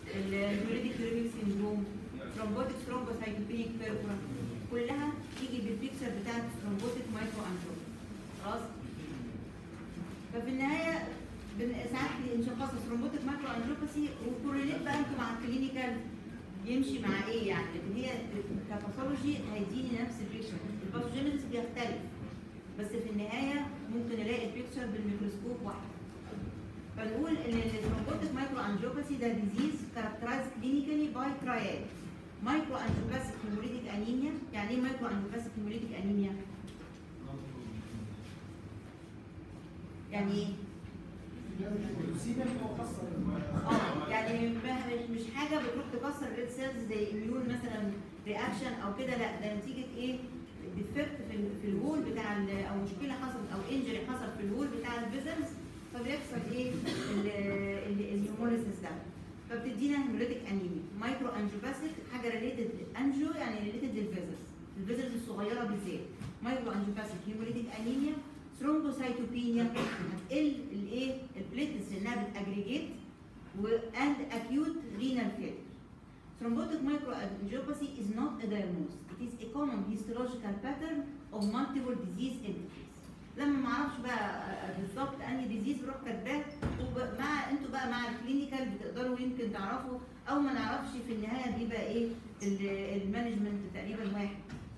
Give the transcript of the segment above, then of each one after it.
الهيموليتيك يوريميك سيندروم ثرومبوتيك ثرومبوسايتوبينيك بيركورا كلها تيجي بالبيكتشر بتاعت ثرومبوتيك مايكرو انجيوباسي خلاص ففي النهايه بن- ساعات نشخص ثرومبوتيك مايكرو انجيوباسي وكوريليت بقى انتوا مع الكلينيكال يمشي مع ايه يعني لكن هي كباثولوجي هيديني نفس البيكتشر الباثوجينيسيس بيختلف بس في النهايه ممكن الاقي البيكتشر بالميكروسكوب واحد فنقول ان الثرومبوتيك مايكرو انجيوباسي ده ديزيز كاركترايز كلينيكالي باي تراياد مايكرو انجيوباسيك هيموليتيك انيميا يعني ايه مايكرو انجيوباسيك هيموليتيك انيميا؟ يعني ايه؟ اه يعني مش مش حاجه بتروح تكسر الريد سيلز زي اميون مثلا رياكشن او كده لا ده نتيجه ايه؟ ديفكت في ال- في الهول بتاع ال- او مشكله حصلت او انجري حصل في الهول بتاع الفيزلز فبيحصل ايه؟ الهيموليسيس ده فبتدينا هيموليتيك انيميا مايكرو انجيوباسيك حاجه ريليتد انجيو يعني ريليتد للفيزلز الفيزلز الصغيره بالذات مايكرو انجيوباسيك هيموليتيك انيميا ثرومبوسايتوبينيا هتقل الايه البليتلز لانها بتاجريجيت واند اكيوت رينال فيلر Thrombotic microangiopathy is not a diagnosis. It is a common histological pattern of multiple disease entities. لما ما اعرفش بقى بالظبط انهي ديزيز بروح كاتباه ومع انتوا بقى مع الكلينيكال بتقدروا يمكن تعرفوا او ما نعرفش في النهايه بيبقى ايه ال- المانجمنت تقريبا واحد.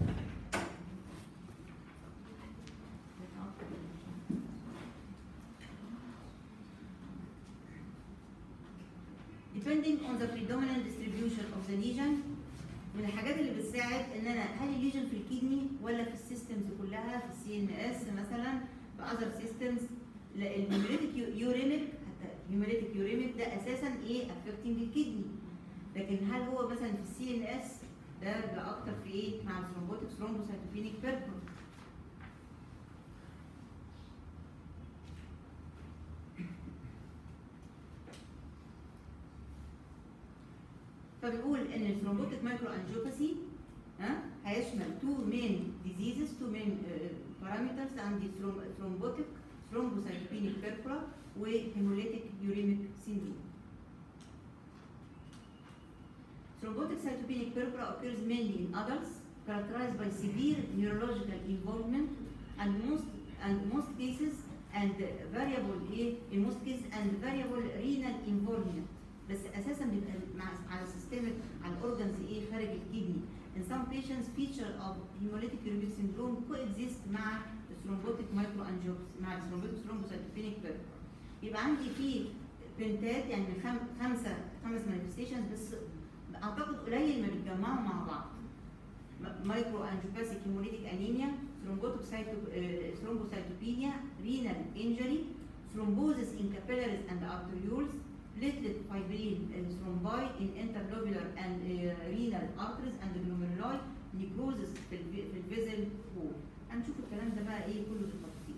depending on the predominant distribution of the lesion من الحاجات اللي بتساعد ان انا هل الليجن في الكدني ولا في السيستمز كلها في السي ان اس مثلا في اذر سيستمز الهيموليتيك يوريميك حتى الهيموليتيك يوريميك ده اساسا ايه افكتنج الكدني لكن هل هو مثلا في السي ان اس ده ده اكتر في ايه مع الثرومبوتيك ثرومبوسايتوبينيك بيركور فبنقول ان الثرومبوتيك مايكرو انجيوباسي ها هيشمل تو مين ديزيزز تو مين بارامترز عندي ثرومبوتيك ثرومبوسايتوبينيك بيركورا وهيموليتيك يوريميك سيندروم Thrombotic cytopenic purpura occurs mainly in adults characterized by severe neurological involvement and most and most cases and variable ايه in most cases and variable renal involvement بس اساسا بيبقى مع على سيستمك على الاورجنز ايه خارج الكدني in some patients feature of hemolytic uremic syndrome coexist مع thrombotic microangiopathy مع thrombotic thrombocytopenic purpura يبقى عندي في بنتات يعني من خم- خمسه خمس مانيفستيشنز بس اعتقد قليل ما بيتجمعوا مع بعض مايكرو انجيوباسيك هيموليتيك انيميا ثرومبوتيك ثرومبوسايتوبينيا رينال انجري thrombosis in capillaries and arterioles platelet fibrin and thrombi in interlobular and uh, renal arteries and glomeruli necrosis في الف- في الفيزل wall هنشوف الكلام ده بقى ايه كله بالتفصيل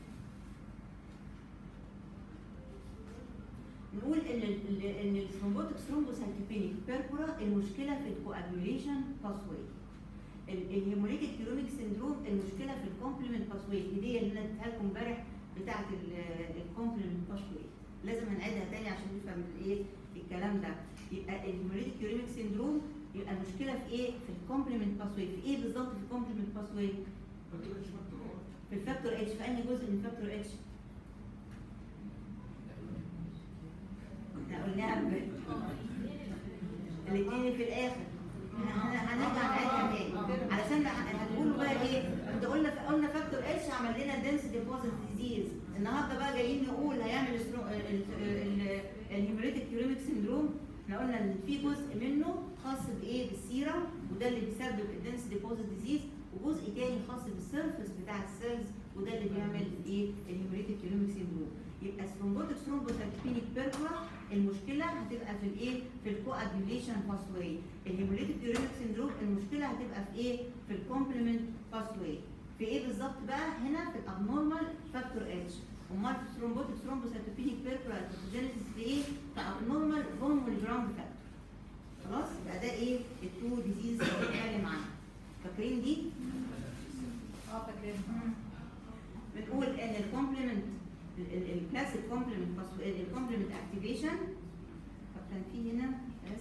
نقول ان ال- ال- ان الثرومبوتيك ثرومبوسايتوبينيك بيركورا المشكله في الكواجوليشن باثواي الهيموليتيك يوريميك سيندروم المشكله في الكومبلمنت باثواي دي اللي انا اديتها لكم امبارح بتاعه الكومبلمنت باثواي لازم هنعيدها تاني عشان نفهم الايه الكلام ده يبقى الهيموليتيك يوريميك سيندروم يبقى المشكله في ايه في الكومبلمنت باثواي في ايه بالظبط في الكومبلمنت باثواي في الفاكتور اتش في انهي جزء من الفاكتور اتش احنا قلناها ب- الاثنين في الاخر هن- هنرجع نعيدها تاني علشان بقى- هتقولوا بقى ايه انت قلنا قلنا فاكتور اتش عمل لنا دنس ديبوزيت ديزيز النهارده بقى جايين نقول هيعمل الهيموليتيك يوريميك سيندروم احنا قلنا ان في جزء منه خاص بايه بالسيرم وده اللي بيسبب الدنس ديبوزيت ديزيز وجزء تاني خاص بالسيرفس بتاع السيلز وده اللي بيعمل ايه الهيموليتيك يوريميك سيندروم يبقى ثرومبوتيك ثرومبوسايتوبينيك بيركورا المشكله هتبقى في الايه في الكواديوليشن باثواي الهيموليتيك يوريميك سيندروم المشكله هتبقى في ايه في الكومبلمنت باثواي في ايه بالظبط بقى هنا في الابنورمال فاكتور اتش امال في الثرومبوتيك ثرومبوسايتوبينيك بيركورا الباثوجينيسيس في ايه في ابنورمال فون والجراوند فاكتور خلاص يبقى ده ايه التو ديزيز اللي بنتكلم عنها فاكرين دي اه فاكرين بنقول ان الكومبلمنت الكلاسيك كومبلمنت الكومبلمنت اكتيفيشن طب كان في هنا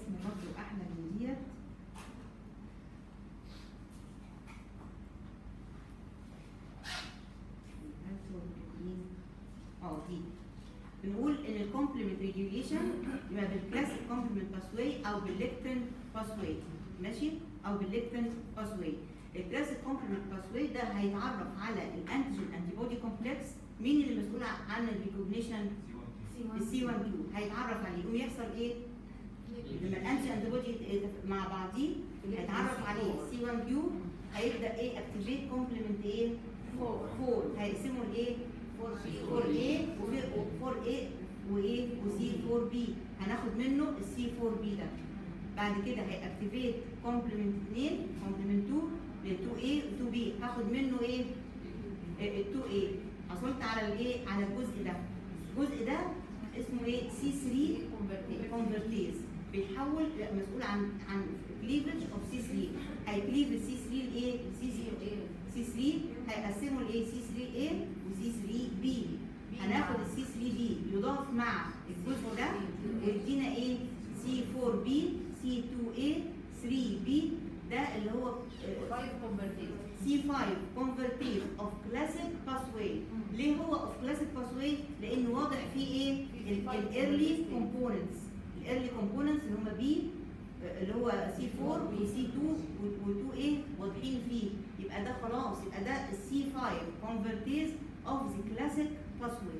يبقى بالكلاسيك كومبلمنت باسواي او بالليكتن باسواي ماشي او بالليكتن باسواي الكلاسيك كومبلمنت باسواي ده هيتعرف على الانتيجين انتي بودي كومبلكس مين اللي مسؤول عن الريكوجنيشن السي 1 كيو هيتعرف عليه يقوم يحصل ايه؟ لما الانتي انتي بودي مع بعضيه هيتعرف عليه سي 1 كيو هيبدا ايه اكتيفيت كومبلمنت ايه؟ 4 هيقسموا لايه؟ 4 A و 4 A وايه وسي 4 B هناخد منه السي 4 B ده بعد كده هيأكتيفيت كومبلمنت 2 كومبلمنت 2 ل 2 A و 2 B هاخد منه ايه؟ ال 2 A حصلت على الايه؟ على الجزء ده الجزء ده اسمه ايه؟ سي 3 كونفرتيز بيتحول مسؤول عن عن كليفج اوف سي 3 هيكليف السي 3 لايه؟ سي 3 سي 3 هيقسموا لايه؟ سي 3 A وسي 3 B هناخد السي 3 دي يضاف مع الجزء ده ويدينا ايه؟ سي 4 B سي 2 A 3 B ده اللي هو فايف كونفرتيز سي 5 كونفرتيز اوف كلاسيك باسواي ليه هو اوف كلاسيك باسواي؟ لان واضح فيه ايه؟ الايرلي كومبوننتس الايرلي كومبوننتس اللي هم بي اللي هو سي 4 وسي 2 و2 ايه واضحين فيه يبقى ده خلاص يبقى ده السي 5 كونفرتيز اوف ذا كلاسيك باسواي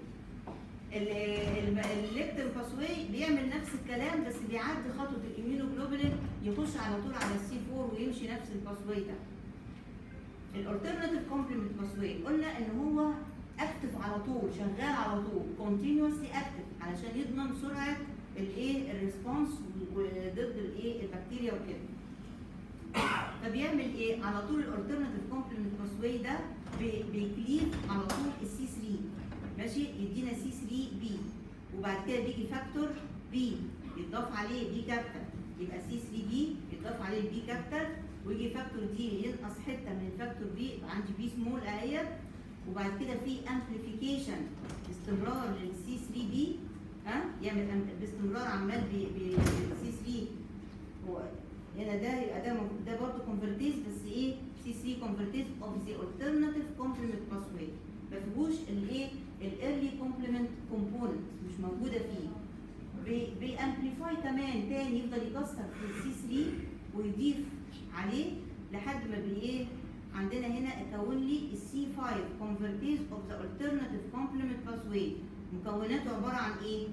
الليكتن باسواي بيعمل نفس الكلام بس بيعدي خطوه الاميونوجلوبولين يخش على طول على السي 4 ويمشي نفس الباسواي ده الالترناتيف كومبلمنت باسواي قلنا ان هو اكتف على طول شغال على طول كونتينوسلي اكتف علشان يضمن سرعه الايه الريسبونس وضد الايه البكتيريا وكده فبيعمل ايه على طول الالترناتيف كومبلمنت باسواي ده بي- بيكليف على طول السي 3 ماشي يدينا سي 3 بي وبعد كده بيجي فاكتور بي يتضاف عليه بي كابيتال يبقى سي 3 بي يتضاف عليه البي كابيتال ويجي فاكتور دي ينقص حته من الفاكتور بي يبقى عندي بي سمول اهيت وبعد كده في امبليفيكيشن استمرار للسي 3 بي ها يعمل أم- باستمرار عمال بسي 3 هو هنا ده يبقى ده موجود- ده برضه كونفرتيز بس ايه سي 3 كونفرتيز اوف ذا الترناتيف كومبلمنت باسواي ما فيهوش الايه الايرلي كومبلمنت كومبوننت مش موجوده فيه بي بيامبليفاي كمان تاني يفضل يكسر في السي 3 ويضيف عليه لحد ما بي ايه عندنا هنا اكون لي السي 5 كونفرتيز اوف ذا الترناتيف كومبلمنت باسواي مكوناته عباره عن ايه؟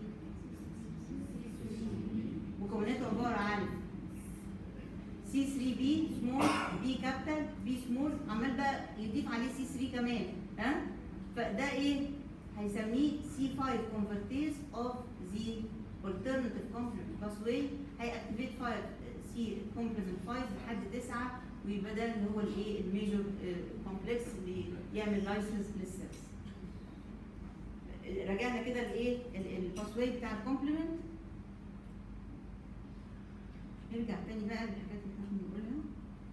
مكوناته عباره عن سي 3 بي سمول بي كابيتال بي سمول عمال بقى يضيف عليه سي 3 كمان ها فده ايه هيسميه سي 5 كونفرتيز اوف ذا alternative complement pathway هيأكتيفيت 5 سي كومبلمنت 5 لحد 9 ويبقى ده اللي هو الايه الميجور كومبلكس اللي يعمل لايسنس للسيلز رجعنا كده لايه الباسواي بتاع الكومبلمنت نرجع تاني بقى للحاجات اللي احنا بنقولها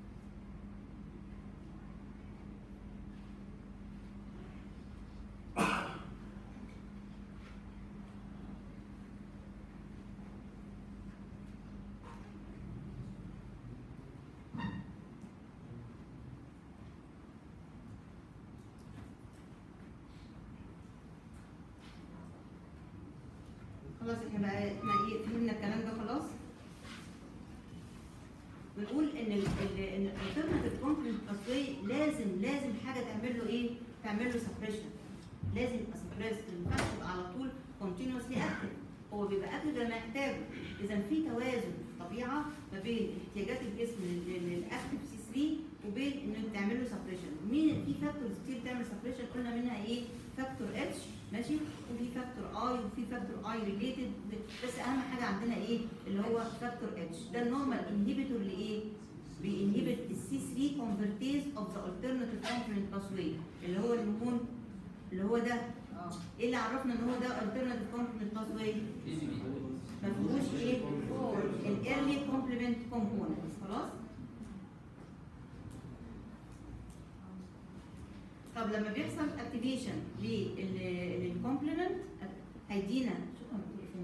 خلاص احنا بقى احنا ايه فهمنا الكلام ده خلاص بنقول ان ال ال ان الالترناتيف كومبلمنت باسواي لازم لازم حاجه تعمل له ايه؟ تعمل له سبريشن لازم يبقى سبريس ما ينفعش يبقى على طول كونتينوسلي اكتف هو بيبقى اكتف لما يحتاجه اذا في توازن في الطبيعه ما بين احتياجات الجسم لل- للاكتف سي 3 وبين انه تعمل له سبريشن مين في فاكتورز كتير تعمل سبريشن قلنا منها ايه؟ فاكتور اتش ماشي وفي فاكتور اي وفي فاكتور اي ريليتد بس اهم حاجه عندنا ايه اللي هو فاكتور اتش ده النورمال انهبيتور لايه بينهبت السي 3 كونفرتيز اوف ذا alternative complement pathway اللي هو الهرمون اللي هو ده اه ايه اللي عرفنا ان هو ده alternative complement pathway ما فيهوش ايه الايرلي كومبلمنت كومبوننتس خلاص طب لما بيحصل اكتيفيشن للكومبلمنت هيدينا شكرا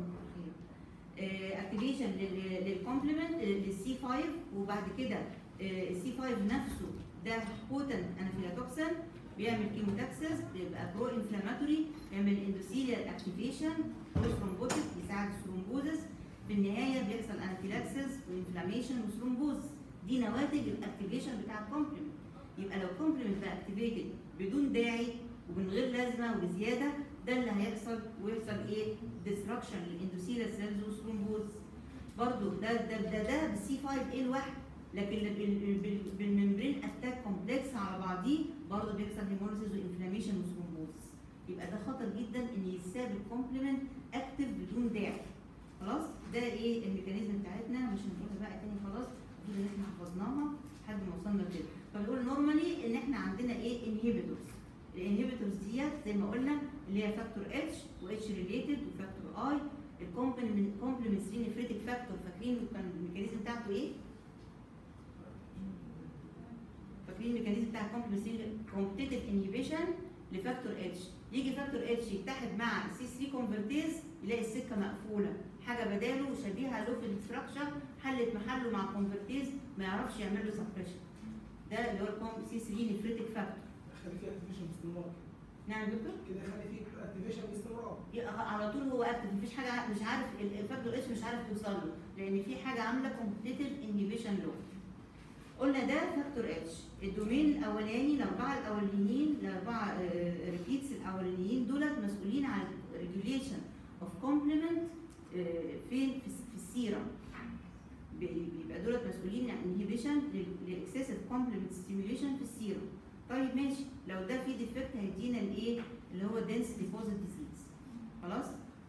اكتيفيشن للكومبلمنت للسي 5 وبعد كده السي 5 نفسه ده بوتنت انافيلاتوكسين بيعمل كيموتاكسس بيبقى برو انفلاماتوري بيعمل اندوثيليال اكتيفيشن برو ثرومبوتيك بيساعد الثرومبوزس في النهايه بيحصل انافيلاكسس وانفلاميشن وثرومبوز دي نواتج الاكتيفيشن بتاع الكومبلمنت يبقى لو الكومبلمنت بقى اكتيفيتد بدون داعي ومن غير لازمه وبزياده ده اللي هيحصل ويحصل ايه؟ ديستراكشن للاندوثيليال سيلز وثرومبوز برضو ده ده ده ده بالسي 5 ايه لوحده لكن بال- بال- بال- بالممبرين اتاك كومبلكس على بعضيه برضه بيحصل هيموليسيس وانفلاميشن وثرومبوز يبقى ده خطر جدا ان يساب الكومبلمنت اكتف بدون داعي خلاص ده ايه الميكانيزم بتاعتنا مش هنقولها بقى تاني خلاص دي اللي احنا حفظناها لحد ما وصلنا لكده فبنقول نورمالي ان احنا عندنا ايه انهبيتورز الانهبيتورز ديت زي ما قلنا اللي هي فاكتور اتش واتش ريليتد وفاكتور اي الكومبلمنت كومبلمنت 3 نفريتك فاكتور فاكرين كان الميكانيزم بتاعته ايه؟ فاكرين الميكانيزم بتاع كومبتيتيف انهبيشن لفاكتور اتش يجي فاكتور اتش يتحد مع سي 3 كونفرتيز يلاقي السكه مقفوله حاجه بداله شبيهه له في الاستراكشر حلت محله مع كونفرتيز ما يعرفش يعمل له سبريشن ده اللي هو الكوم سي 3 نفريتك فاكتور خلي فيه اكتيفيشن باستمرار نعم يا دكتور كده خلي فيه اكتيفيشن باستمرار يبقى على طول هو اكتف مفيش حاجه مش عارف ال- الفاكتور اتش مش عارف توصل له لان في حاجه عامله كومبتيتيف انهبيشن له قلنا ده فاكتور اتش الدومين الاولاني الاربعه الاولانيين الاربعه ريبيتس الاولانيين دولت مسؤولين عن ريجوليشن اوف كومبلمنت فين في الس- في السيرم بي- بيبقى دولت مسؤولين عن انهبيشن للاكسسيف كومبلمنت ستيميوليشن في السيرم طيب ماشي لو ده فيه ديفكت هيدينا الايه اللي هو دنس ديبوزيت ديزيز خلاص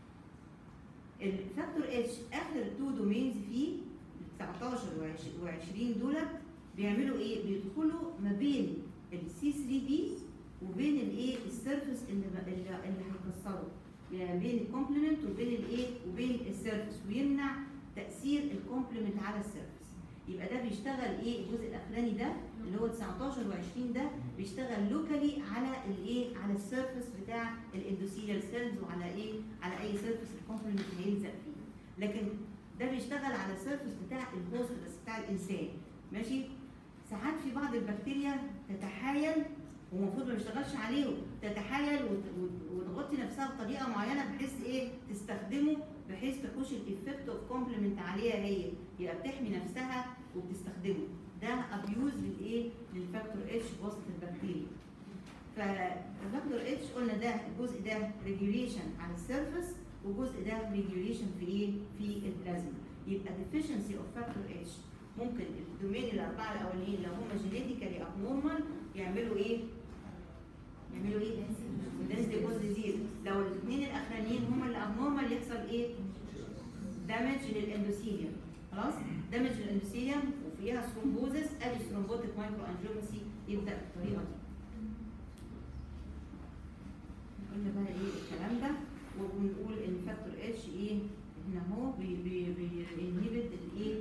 الفاكتور اتش اخر تو دومينز فيه 19 و20 دولت بيعملوا ايه؟ بيدخلوا ما بين السي 3 دي وبين الايه؟ السيرفس اللي اللي اللي هيكسره يعني بين الكومبلمنت وبين الايه؟ وبين السيرفس ويمنع تاثير الكومبلمنت على السيرفس يبقى ده بيشتغل ايه الجزء الاخراني ده اللي هو 19 و20 ده بيشتغل لوكالي على الايه على السيرفس بتاع الاندوثيليال سيلز وعلى ايه على اي سيرفس الكومبلمنت هيلزق فيه لكن ده بيشتغل على السيرفس بتاع الهوست بس بتاع الانسان ماشي ساعات في بعض البكتيريا تتحايل ومفروض ما بيشتغلش عليهم تتحايل وت- وت- وتغطي نفسها بطريقه معينه بحيث ايه تستخدمه بحيث تخش الايفكت اوف كومبلمنت عليها هي يبقى بتحمي نفسها وبتستخدمه ده ابيوز للايه للفاكتور اتش بوسط البكتيريا فالفاكتور اتش قلنا ده الجزء ده ريجوليشن على السيرفس والجزء ده ريجوليشن في ايه في البلازما يبقى deficiency of factor اتش ممكن الدومين الاربعه الاولانيين لو هم جينيتيكالي ابنورمال يعملوا ايه؟ يعملوا ايه؟ دنس ديبوز ديزيز لو الاثنين الاخرانيين هم اللي ابنورمال يحصل ايه؟ دامج للاندوثيليوم خلاص؟ دامج للاندوثيليوم وفيها ثرومبوزس ادي ثرومبوتيك مايكرو انجيوباسي يبدا بالطريقه دي. قلنا بقى ايه الكلام ده وبنقول ان فاكتور اتش ايه هنا اهو بي بي بينهبت الايه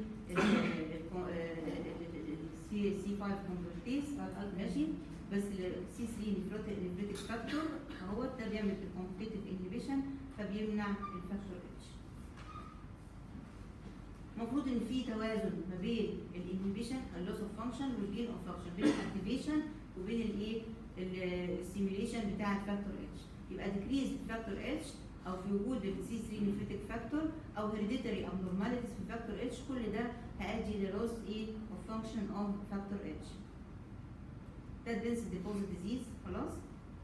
السي سي 5 كونفرتيز ماشي بس السي 3 نفريتك فاكتور اهو ده بيعمل الكومبتيتيف انهبيشن فبيمنع الفاكتور اتش المفروض ان في توازن ما بين الانهبيشن اللوس اوف فانكشن والجين اوف فانكشن بين الاكتيفيشن وبين الايه الستيميوليشن بتاع الفاكتور اتش يبقى ديكريز فاكتور اتش او في وجود السي 3 نفريتك فاكتور او هيريديتري abnormalities في فاكتور اتش كل ده هيؤدي للوس ايه اوف فانكشن اوف فاكتور اتش ده دنس ديبوزيت ديزيز خلاص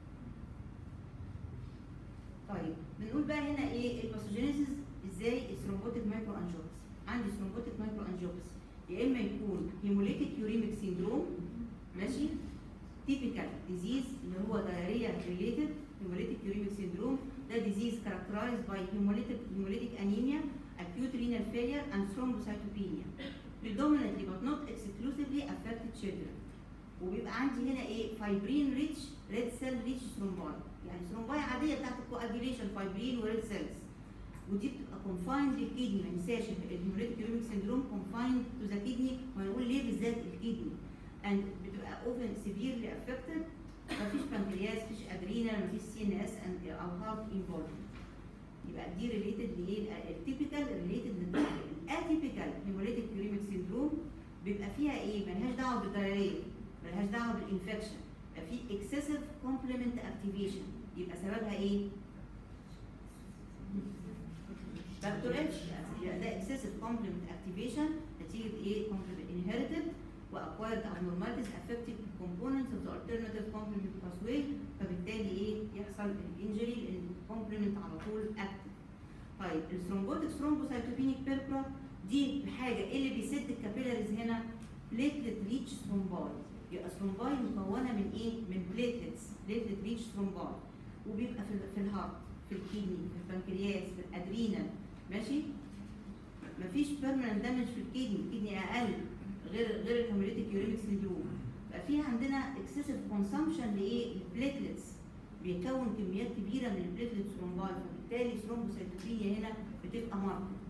طيب بنقول بقى هنا ايه الباثوجينيسيس ازاي الثرومبوتيك مايكرو انجيوباثي عندي ثرومبوتيك مايكرو انجيوباثي يا اما يكون هيموليتيك يوريميك سيندروم ماشي تيبيكال ديزيز اللي هو دايريا ريليتد هيموليتيك يوريميك سيندروم ده disease characterized by hemolytic hemolytic anemia, acute renal failure, and thrombocytopenia. Predominantly but not exclusively affected children. وبيبقى عندي هنا ايه فايبرين ريتش ريد سيل ريتش ثرومباي يعني ثرومباي عاديه بتاعت الكواجيليشن فايبرين وريد سيلز ودي بتبقى كونفايند للكيدني ما ننساش الهيموليتيك يوريميك سيندروم كونفايند تو ذا كيدني وهنقول ليه بالذات الكيدني and بتبقى اوفن سيفيرلي افكتد مفيش بنكرياس مفيش ادرينال مفيش سي ان اس او هارت انفولفمنت يبقى دي ريليتد لايه التيبيكال ريليتد الاتيبيكال هيموليتيك يوريميك سيندروم بيبقى فيها ايه ملهاش دعوه بالدايريه ملهاش دعوه بالانفكشن يبقى في اكسسيف كومبلمنت اكتيفيشن يبقى سببها ايه فاكتور اتش ده اكسسيف كومبلمنت اكتيفيشن نتيجه ايه كومبلمنت انهيرتد واكوايرد abnormalities affecting components of the alternative complement pathway فبالتالي ايه يحصل الانجري لان الكومبلمنت على طول اكتف طيب الثرومبوتيك ثرومبوسايتوبينيك بيربرا دي حاجه ايه اللي بيسد الكابيلاريز هنا بليتلت ريتش ثرومباي يبقى ثرومباي مكونه من ايه من بليتلتس بليتلت ريتش ثرومباي وبيبقى في ال- في الهارت في الكدني في البنكرياس في الادرينال ماشي مفيش بيرمننت دامج في الكدني الكدني اقل غير غير الهيموليتيك يوريميك سيندروم بقى في عندنا اكسسيف كونسامشن لايه البليتلتس بيكون كميات كبيره من البليتلتس ثرومباي فبالتالي ثرومبوسيتوبينيا هنا بتبقى ماركت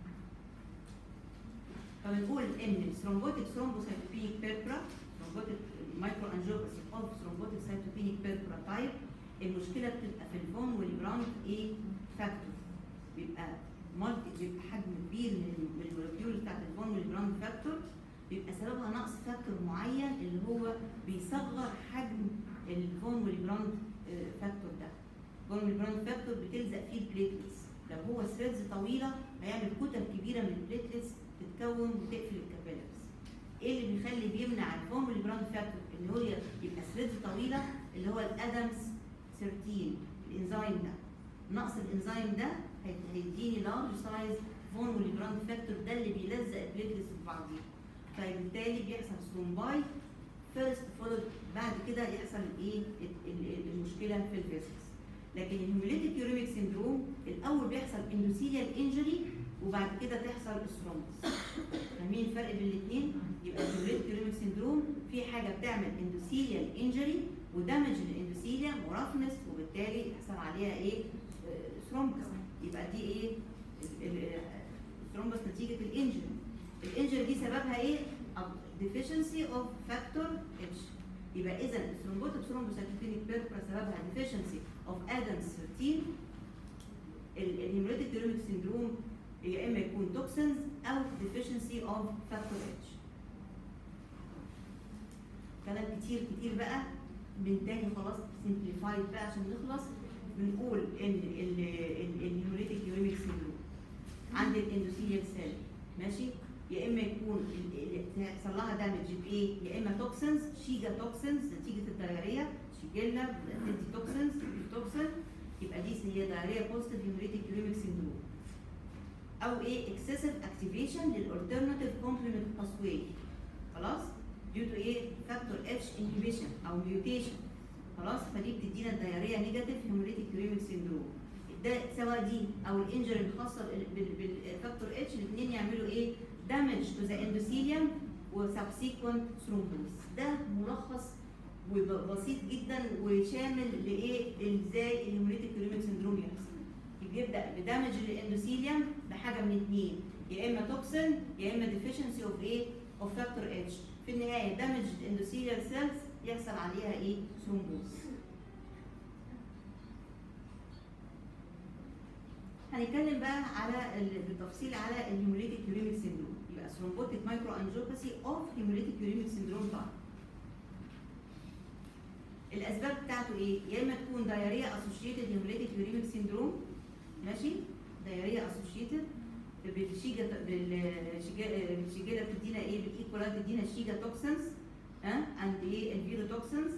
فبنقول ان الثرومبوتيك ثرومبوسيتوبينيك بيربرا ثرومبوتيك مايكرو انجيوباثي اوف ثرومبوتيك سيتوبينيك بيربرا تايب المشكله بتبقى في الفون والجراوند ايه فاكتور بيبقى مالتي بيبقى حجم كبير من من المولكيول بتاعت الفون والجراوند فاكتور بيبقى سببها نقص فاكتور معين اللي هو بيصغر حجم الفون والجراوند آه، فاكتور ده الفون والجراوند فاكتور بتلزق فيه البليتلتس لو هو ثريدز طويله هيعمل كتل كبيره من البليتلتس تتكون وتقفل الكابيلاريز ايه اللي بيخلي بيمنع الفون والجراوند فاكتور ان هو يبقى ثريدز طويله اللي هو الادمز 13 الانزيم ده نقص الانزيم ده هي- هيديني لارج سايز فون والجراوند فاكتور ده اللي بيلزق البليتلتس في بعضيها فبالتالي بيحصل ثرومباي فيرست فولد بعد كده يحصل ايه ال- ال- المشكله في الفيسكس لكن الهيموليتيك يوريميك سيندروم الاول بيحصل اندوثيليال انجري وبعد كده تحصل الثرومبس فاهمين الفرق بين الاثنين يبقى الهيموليتيك يوريميك سيندروم في حاجه بتعمل اندوثيليال انجري ودامج للاندوثيليا ورفنس وبالتالي يحصل عليها ايه ثرومبس يبقى دي ايه ال- ال- الثرومبس نتيجه الانجري الانجري دي سببها ايه deficiency of factor H يبقى اذا الثرومبوتيك ثرومبوسايتوبينيك بيربرا سببها deficiency of Adams 13 ال- الهيموليتيك يوريميك سيندروم يا اما يكون توكسنز او deficiency of factor H كلام كتير كتير بقى من تاني خلاص سمبليفايد بقى عشان نخلص بنقول ان الهيموليتيك يوريميك سيندروم عند الاندوثيليال سيل ماشي يا اما يكون ال- ال- يحصل لها دامج بايه يا اما توكسنز شيجا توكسنز نتيجه الدايريه شيجيلا بتدي توكسنز توكسن يبقى دي هي دايريه بوزيتيف هيموليتيك يوريميك سيندروم او ايه اكسسيف اكتيفيشن للالترناتيف كومبلمنت باثواي خلاص due to ايه فاكتور اتش انهبيشن او ميوتيشن خلاص فدي بتدينا الدايريه نيجاتيف هيموليتيك يوريميك سيندروم ده سواء دي او الانجري الخاصه بال- بالفاكتور اتش الاثنين يعملوا ايه دامج تو ذا اندوثيليوم وسبسيكونت ثرومبوس ده ملخص وبسيط جدا وشامل لايه ازاي الهيموليتيك يوريميك سيندروم يحصل بيبدا بدامج للاندوثيليوم بحاجه من اثنين يا اما توكسين يا اما ديفيشنسي اوف ايه اوف فاكتور اتش في النهايه دامج الاندوثيليال سيلز يحصل عليها ايه ثرومبوس هنتكلم بقى على ال- بالتفصيل على الهيموليتيك يوريميك سيندروم يبقى ثرومبوتيك مايكرو انجيوباثي اوف هيموليتيك يوريميك سيندروم طبعا الاسباب بتاعته ايه يا اما تكون دايريا اسوشيتد هيموليتيك يوريميك سيندروم ماشي دايريا اسوشيتد بالشيجا بالشيجا بالشيجا بتدينا ايه بالايكولا بتدينا الشيجا توكسنز ها اند ايه الفيرو توكسنز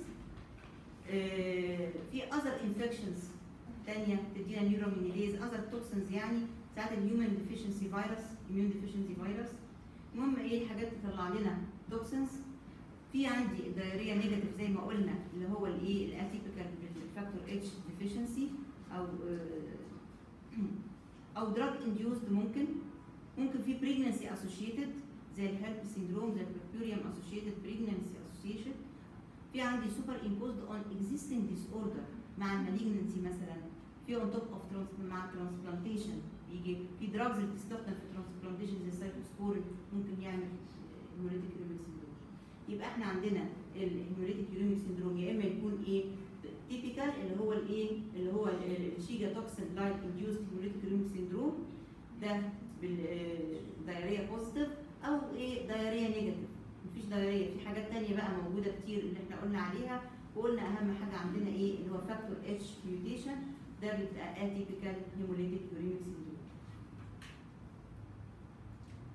في اذر انفكشنز تانية تدينا نيورومينيليز اذر توكسنز يعني ساعات الهيومن ديفيشنسي فيروس اميون ديفيشنسي فيروس المهم ايه الحاجات تطلع لنا توكسنز في عندي الدايريه نيجاتيف زي ما قلنا اللي هو الايه الاتيبيكال بالفاكتور اتش ديفيشنسي او آه، او دراج انديوزد ممكن ممكن في بريجنسي اسوشيتد زي الهيرب سيندروم زي البركيوريوم اسوشيتد بريجنسي اسوشيشن في عندي سوبر امبوزد اون اكزيستنج ديس اوردر مع المالجنسي مثلا في اون توب اوف مع ترانسبلانتيشن يجي في دراجز اللي بتستخدم في ترانسبلانتيشن زي السايكوسبورين ممكن يعمل هيموليتيك يوريميك سيندروم يبقى احنا عندنا الهيموليتيك يوريميك سيندروم يا اما يكون ايه تيبيكال اللي هو الايه اللي هو ال- الشيجا توكسين لايك انديوست هيموليتيك يوريميك سيندروم ده بالدايريا بوزيتيف او ايه دايريا نيجاتيف مفيش دايريا في حاجات تانية بقى موجوده كتير اللي احنا قلنا عليها وقلنا اهم حاجه عندنا ايه اللي هو فاكتور اتش ميوتيشن ده بيبقى اتيبيكال هيموليتيك يوريميك سيندروم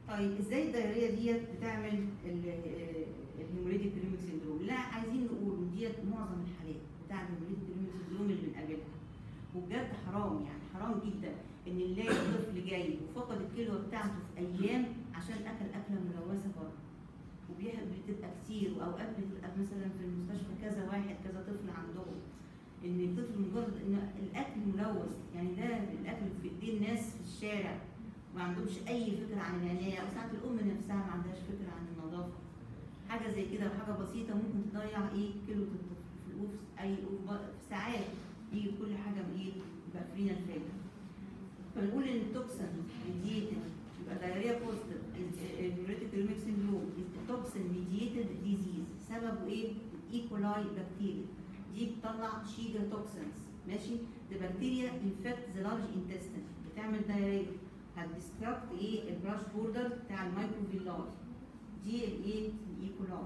طيب ازاي الدايريه ديت بتعمل الهيموليتيك بريميك سيندروم؟ لا عايزين نقول ان ديت معظم الحالات بتاع الهيموليتيك بريميك سيندروم اللي بنقابلها وبجد حرام يعني حرام جدا ان نلاقي طفل جاي وفقد الكلوه بتاعته في ايام عشان اكل اكله ملوثه بره وبيحب بتبقى كتير واوقات بتبقى مثلا في المستشفى كذا واحد كذا طفل عندهم ان الطفل مجرد ان الاكل ملوث يعني ده الاكل في ايدين ناس في الشارع ما عندهمش اي فكره عن العنايه او ساعات الام نفسها ما عندهاش فكره عن النظافه حاجه زي كده وحاجه بسيطه ممكن تضيع ايه كيلو الطفل في الأوف اي أوف في ساعات يجي كل حاجه بايه يبقى فينا الفايده فنقول ان التوكسين ميديتد يبقى دايريا بوزيتيف الهيوريتيك ريميك سيندروم توكسين ميديتد ديزيز سببه ايه؟ ايكولاي بكتيريا دي بتطلع شيجا توكسينز ماشي؟ the bacteria infect the large intestine بتعمل دايريا هتديستراكت ايه البراش بوردر بتاع المايكروفيلاي دي الايه؟ الايكولاي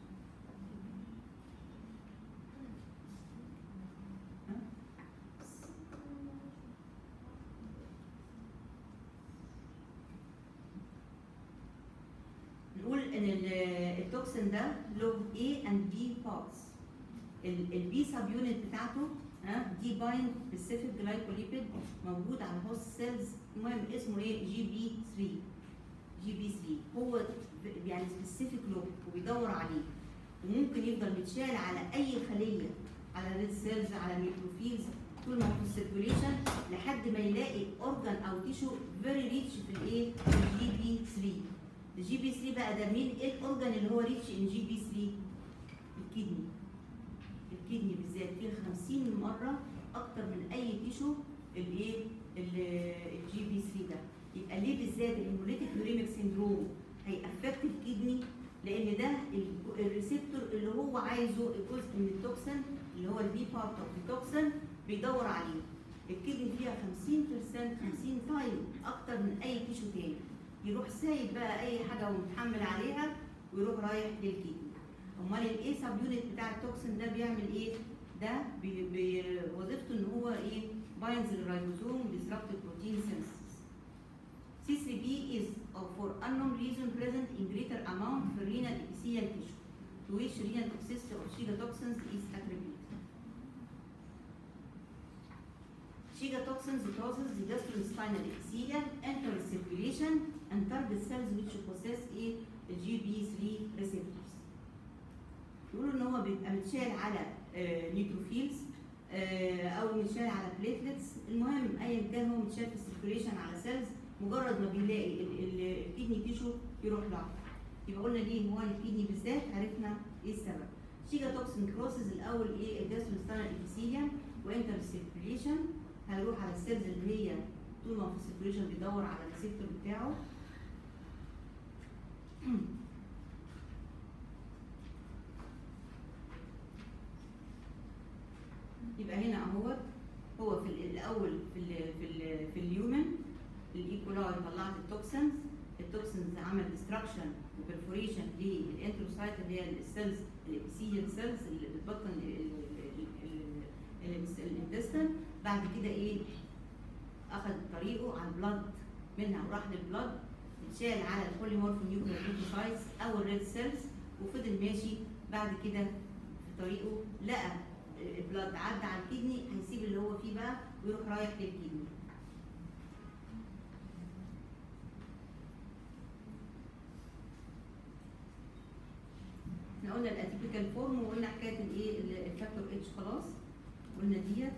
ها؟ نقول ان ال- التوكسين ده له A and B parts البي سب يونت بتاعته ها دي بايند سبيسيفيك جلايكوليبيد موجود على الهوست سيلز المهم اسمه ايه جي بي 3 جي بي 3 هو ب- يعني سبيسيفيك له وبيدور عليه وممكن يفضل متشال على اي خليه على ريد سيلز على ميكروفيلز طول ما هو في السيركوليشن لحد ما يلاقي اورجان او تيشو فيري ريتش في الايه في الجي بي 3 الجي بي 3 بقى ده مين ايه الاورجان اللي هو ريتش ان جي بي 3 الكدني الكدني بالذات فيه 50 مره اكتر من اي تيشو الايه الجي بي 3 ده يبقى ليه بالذات الهيموليتيك يوريميك سيندروم هيأفكت الكدني لان ده ال- الريسبتور اللي هو عايزه الجزء من التوكسين اللي هو البي بارت اوف التوكسين بيدور عليه الكدني فيها 50% 50 تايم اكتر من اي تيشو تاني يروح سايب بقى اي حاجه ومتحمل عليها ويروح رايح للكدني امال الايه سب يونت بتاع التوكسين ده بيعمل ايه ده بي بي وظيفته ان هو ايه باينز الرايبوزوم disrupt protein synthesis C3B is uh, for unknown reason present in greater amount for renal epithelial tissue to which renal toxicity of Shiga toxins is attributed. Shiga toxins crosses the gastrointestinal epithelium, enter the circulation and target cells which possess a GB3 receptors. يقولوا ان هو بيبقى متشال على نيوتروفيلز او متشال على بليتلتس المهم ايا كان هو متشال في السيركوليشن على سيلز مجرد ما بيلاقي ال- ال- الكدني تيشو يروح لها يبقى قلنا ليه هو الكدني بالذات عرفنا ايه السبب شيجا توكسين كروسز الاول ايه الجاستروستانال ابيثيليوم وانتر السيركوليشن هيروح على السيلز اللي هي طول ما هو في السيركوليشن بيدور على الريسبتور بتاعه يبقى هنا اهوت هو في ال- الاول في ال في ال في اليومن الايكولاي طلعت التوكسنز التوكسنز عمل ديستراكشن وبرفوريشن للانتروسايت اللي هي السيلز الابيثيليال سيلز اللي بتبطن الانتستين بعد كده ايه اخذ طريقه على البلد منها وراح للبلد اتشال على البوليمورف نيوكلير ليوكوسايتس او الريد سيلز وفضل ماشي بعد كده في طريقه لقى البلاد عدى على الكدني هيسيب اللي هو فيه بقى ويروح رايح للكدني احنا قلنا الاتيبيكال فورم وقلنا حكايه الايه ال- الفاكتور اتش خلاص قلنا ديت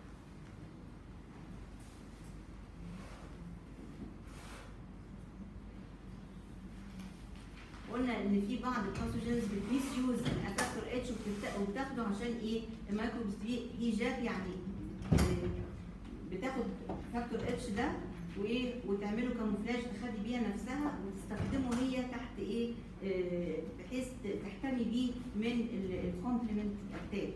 قلنا ان في بعض الباثوجينز بتميس يوز الفاكتور اتش وبتاخده عشان ايه الميكروبس دي هيجات يعني آه، بتاخد فاكتور اتش ده وايه وتعمله كاموفلاج تخلي بيها نفسها وتستخدمه هي تحت ايه آه، بحيث تحتمي بيه من الكومبلمنت اتاك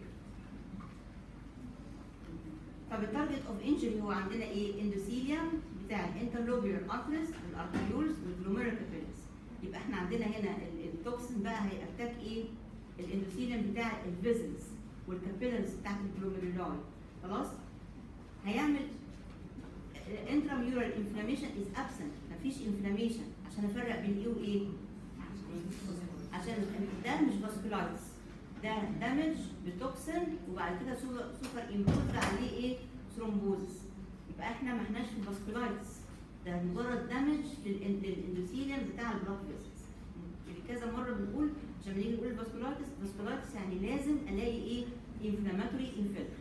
طب التارجت اوف انجري هو عندنا ايه اندوثيليوم بتاع الانترلوبيولار ارتريز والارتريولز والجلوميرال كابيلز يبقى احنا عندنا هنا ال- التوكسين بقى هيأتاك ايه الاندوثيليوم بتاع الفيزلز والكابيلرز بتاعت الجلوميرولاي خلاص هيعمل intramural inflammation is absent مفيش inflammation عشان افرق بين ايه وايه عشان ده مش فاسكولايتس ده دامج بتوكسين وبعد كده سوبر سوبر امبوز عليه ايه ثرومبوزس يبقى احنا ما احناش في الفاسكولايتس ده مجرد دامج للاندوثيليوم بتاع البلاد فيسلز يعني كذا مره بنقول عشان نيجي نقول الفاسكولايتس فاسكولايتس يعني لازم الاقي ايه انفلاماتوري انفلتر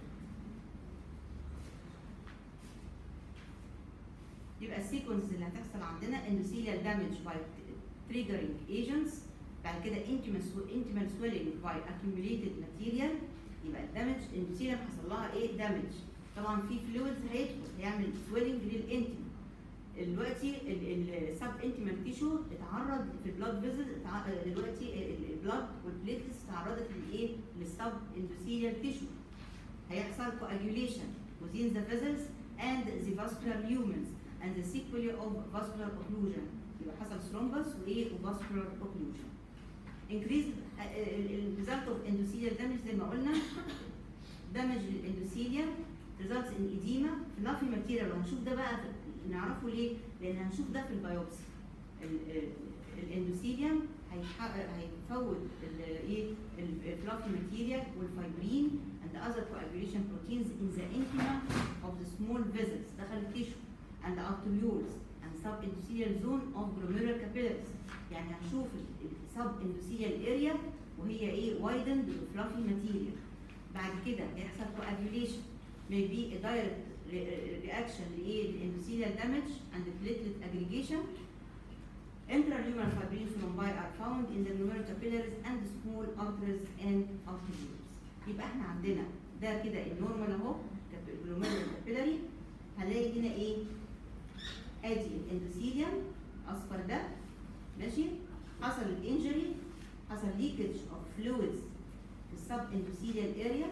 يبقى السيكونس اللي هتحصل عندنا endothelial damage by triggering agents بعد كده intimal sw- intimal swelling by accumulated material يبقى الدمج endothelium حصل لها ايه damage طبعا في فلويدز هيدخل هيعمل swelling للانتيم دلوقتي السب انتيمال تيشو اتعرض في البلاد فيزل دلوقتي البلاد والبليتلز اتعرضت للايه للسب اندوثيليال تيشو هيحصل coagulation within the vessels and the vascular lumens and the sequelae of vascular occlusion يبقى حصل thrombus وايه وفاسكولار occlusion increase uh, uh, result of endothelial damage زي ما قلنا damage للاندوثيليا results in edema fluffy material وهنشوف ده بقى نعرفه ليه؟ لان هنشوف ده في البيوبسي ال- ال- الاندوثيليوم هيح- هيفوت ال- ايه الفلافي ماتيريال والفايبرين and other coagulation proteins in the intima of the small vessels دخل التيشو and arterioles and subendothelial zone of glomerular capillaries يعني هنشوف السب اريا وهي ايه widened fluffy material بعد كده هيحصل coagulation may be a direct re- re- reaction لايه endothelial damage and platelet aggregation intraluminal fibrin thrombi are found in the glomerular capillaries and small arteries and arterioles يبقى احنا عندنا ده كده النورمال اهو glomerular capillary هنلاقي هنا ايه ادي الاندوثيليوم اصفر ده ماشي حصل الانجري حصل leakage of fluids في السب اندوثيليال اريا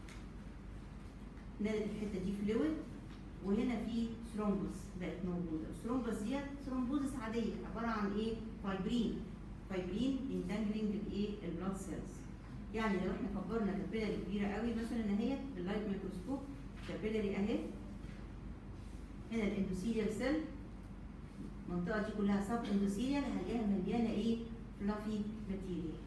نالت الحته دي فلويد وهنا في ثرومبوس بقت موجوده الثرومبوس ديت ثرومبوزس عاديه عباره عن ايه فايبرين فايبرين انتانجلينج الايه البلاد سيلز يعني لو احنا كبرنا كابيلاري كبيره قوي مثلا اهي باللايت ميكروسكوب كابيلاري اهي هنا الاندوثيليال سيل المنطقه دي كلها سب اندوثيليال هنلاقيها مليانه ايه فلافي ماتيريال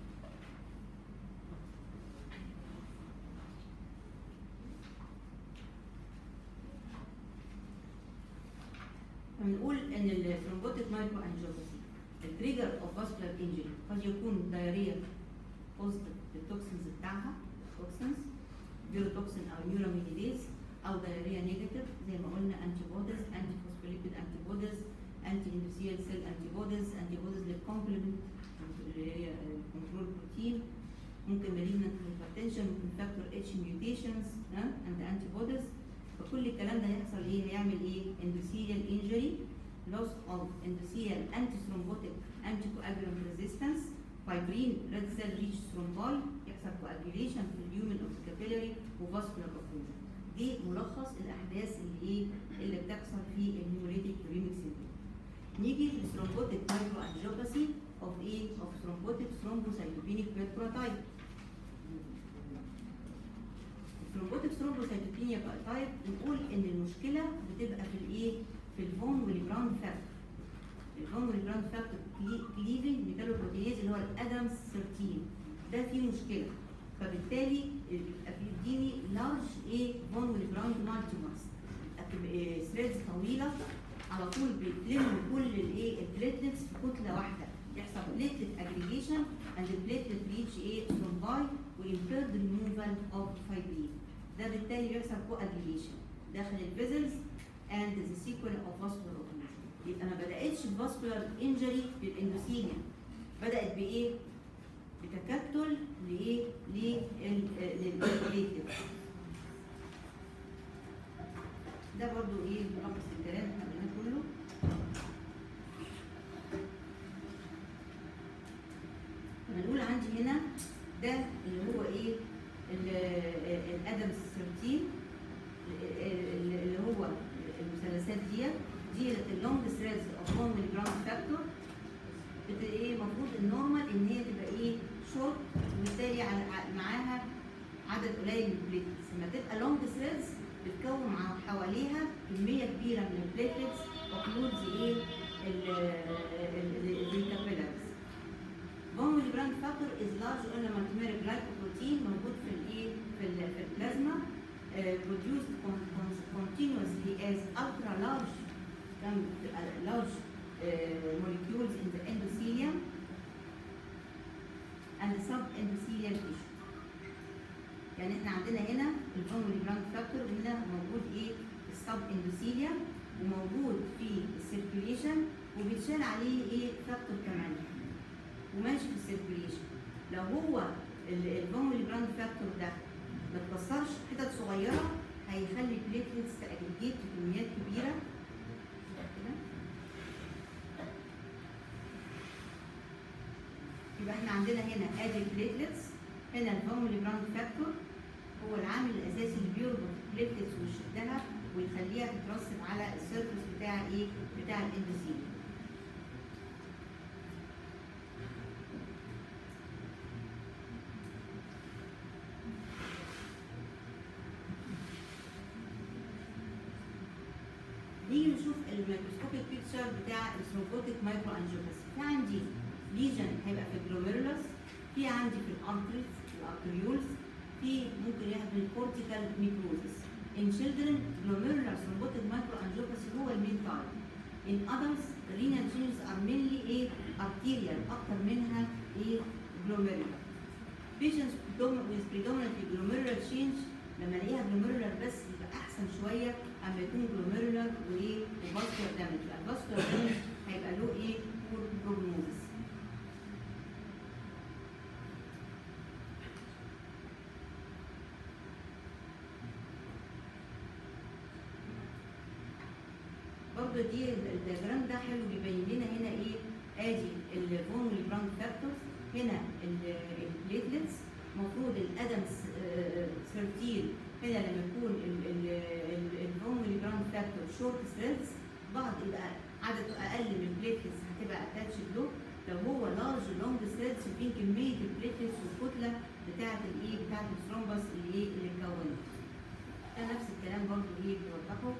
هنقول ان الثرومبوتيك مايكرو انجيوباثي التريجر اوف فاسكولار انجري قد يكون دايريا بوزيتيف للتوكسينز بتاعها توكسينز فيروتوكسين او نيورامينيديز او دايريا نيجاتيف زي ما قلنا انتي بوديز انتي فوسفوليبيد انتي بوديز انتي اندوثيال سيل انتي بوديز انتي بوديز للكومبلمنت اللي هي الكنترول بروتين ممكن مالجنت هايبرتنشن ممكن فاكتور اتش ميوتيشنز اند انتي بوديز فكل الكلام ده هيحصل ايه؟ هيعمل ايه؟ endothelial injury, loss of endothelial antithrombotic anticoagulant resistance, fibrin red cell rich thrombi, يحصل coagulation في اليومن of the capillary وفاسكولار occlusion. دي ملخص الاحداث اللي ايه؟ اللي بتحصل في الهيموليتيك uremic syndrome. نيجي للثرومبوتيك مايكرو انجيوباثي of ايه؟ of thrombotic thrombocytopenic purpura الثرومبوتيك ثرومبوسايتوبينيا تايب بنقول ان المشكله بتبقى في الايه؟ في الفون والجراوند فاكتور. الفون والجراوند فاكتور كليفنج ميتالوبروتينيز اللي هو الادمز 13 ده فيه مشكله فبالتالي بيبقى بيديني لارج ايه فون والجراوند مالتيمرز ثريدز طويله على طول بتلم كل الايه البليتلتس في كتله واحده يحصل بليتلت اجريجيشن اند البليتلت ريتش ايه ثرومباي ويمبيرد ريموفال اوف فايبرين ده بالتالي بيحصل كواجيليشن داخل الفيزلز اند ذا سيكول اوف فاسكولار اوكلوجن يبقى ما بداتش بفاسكولار انجري للاندوثيليا بدات بايه؟ بتكتل لايه؟ للبليتلت ده برضو ايه ملخص الكلام احنا قلناه كله هنقول عندي هنا ده اللي هو ايه ال- الادمز 13 اللي هو المثلثات ديت دي اللونج ثريدز اوف 1 ملي جرام فاكتور ايه المفروض النورمال ان هي تبقى ايه شورت وبالتالي على- ع- معاها عدد قليل من البليتلتس لما تبقى لونج ثريدز بتكون مع حواليها كميه كبيره من البليتلتس اوكلودز ايه الكابيلاريز بون الجراند فاكتور از لارج اولمنتمير جلايكوبروتين موجود في الايه في ال- في البلازما produced con- con- continuously as ultra large large uh, molecules in the endothelium and the subendothelial tissue. يعني احنا عندنا هنا البون جراند فاكتور وهنا موجود ايه السب اندوثيليوم وموجود في السيركيوليشن وبيتشال عليه ايه فاكتور كمان وماشي في السيركيوليشن لو هو البون جراند فاكتور ده ما اتكسرش حتت صغيره هيخلي البليتلتس تاجريجيت بكميات كبيره كده. يبقى احنا عندنا هنا ادي البليتلتس هنا البون جراند فاكتور هو العامل الاساسي اللي بيربط البليتلتس ويشدها ويخليها تترسب على السيرفس بتاع ايه بتاع الاندوثيليوم نيجي نشوف الميكروسكوبيك بيكتشر بتاع الثرومبوتيك مايكرو انجيوباثي في عندي ليجن هيبقى في الجلوميرولس في عندي في الانتريس الارتريولز في ممكن يحصل الكورتيكال نيكروزس in children glomerular thrombotic microangiopathy هو المين تايب in adults renal changes are mainly ايه arterial اكتر منها ايه glomerular patients predom- with predominantly glomerular change لما الاقيها glomerular بس يبقى احسن شويه اما يكون glomerular وايه وفاسكولار دامج الفاسكولار دامج هيبقى له ايه poor prognosis برضه دي الدياجرام ده حلو بيبين لنا هنا ايه ادي الفونولي براند فاكتورز هنا البليتلتس المفروض الادمز 13 هنا لما يكون الفونولي براند فاكتور شورت ثريدز بعض يبقى عدده اقل من البليتلتس هتبقى اتاتشد له لو هو لارج لونج ثريدز شايفين كميه البليتلتس والكتله بتاعه الايه بتاعه الثرومبس اللي ايه اللي اتكونت ده نفس الكلام برضه ايه بيوضحه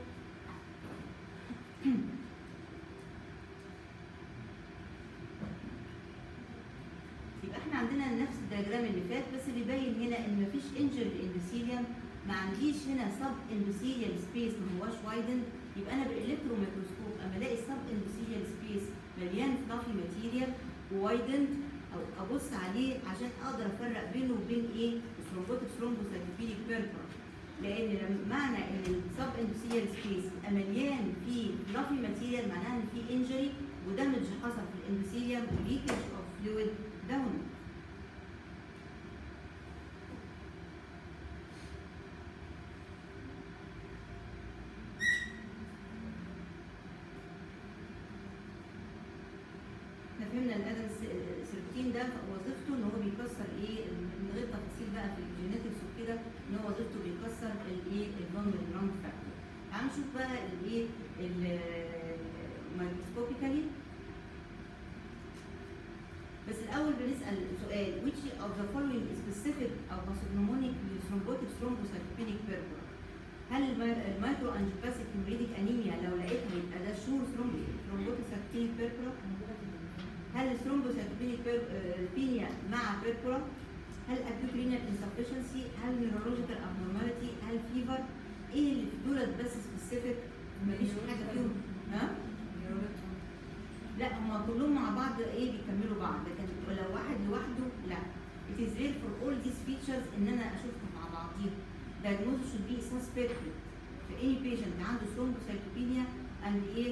يبقى احنا عندنا نفس الدياجرام اللي فات بس بيبين هنا ان مفيش انجر اندوثيليوم ما عنديش هنا سب اندوثيليال سبيس ما هواش وايدن يبقى انا بالالكترو ميكروسكوب اما الاقي سب اندوثيليال سبيس مليان فلافي ماتيريال وايدند او ابص عليه عشان اقدر افرق بينه وبين ايه الثرومبوتيك ثرومبوسايتوبينيك بيربر لان لما- معنى ان السب اندوثيليال سبيس مليان فيه فلافي ماتيريال معناها ان في انجري ودمج حصل في الاندوثيليوم وليكج اوف فلويد داون احنا فهمنا الادم السيرتين ده وظيفته ان هو بيكسر ايه من غير تفاصيل بقى في الجينيتكس وكده ان هو وظيفته بيكسر الايه الفون جراوند فاكتور تعال نشوف بقى الايه الميكروسكوبيكالي بس الاول بنسال سؤال which of the following is specific او pathognomonic للثرومبوتيك ثرومبوسايتوبينيك بيربر هل المي- المايكرو انجيوباثيك هيموريديك انيميا لو لقيتها يبقى ده شور ثرومبوتيك سايتوبينيك بيربر هل الثرومبوسايتوبينيك بينيا مع بيربرا هل acute renal insufficiency هل neurological abnormality هل fever ايه اللي في دولت بس سبيسيفيك مفيش حاجه فيهم ها لا هما كلهم مع بعض ايه بيكملوا بعض لكن لو واحد لوحده لا it is rare for all these features ان انا اشوفهم مع بعضيهم diagnosis should be suspected في any patient عنده thrombocytopenia and ايه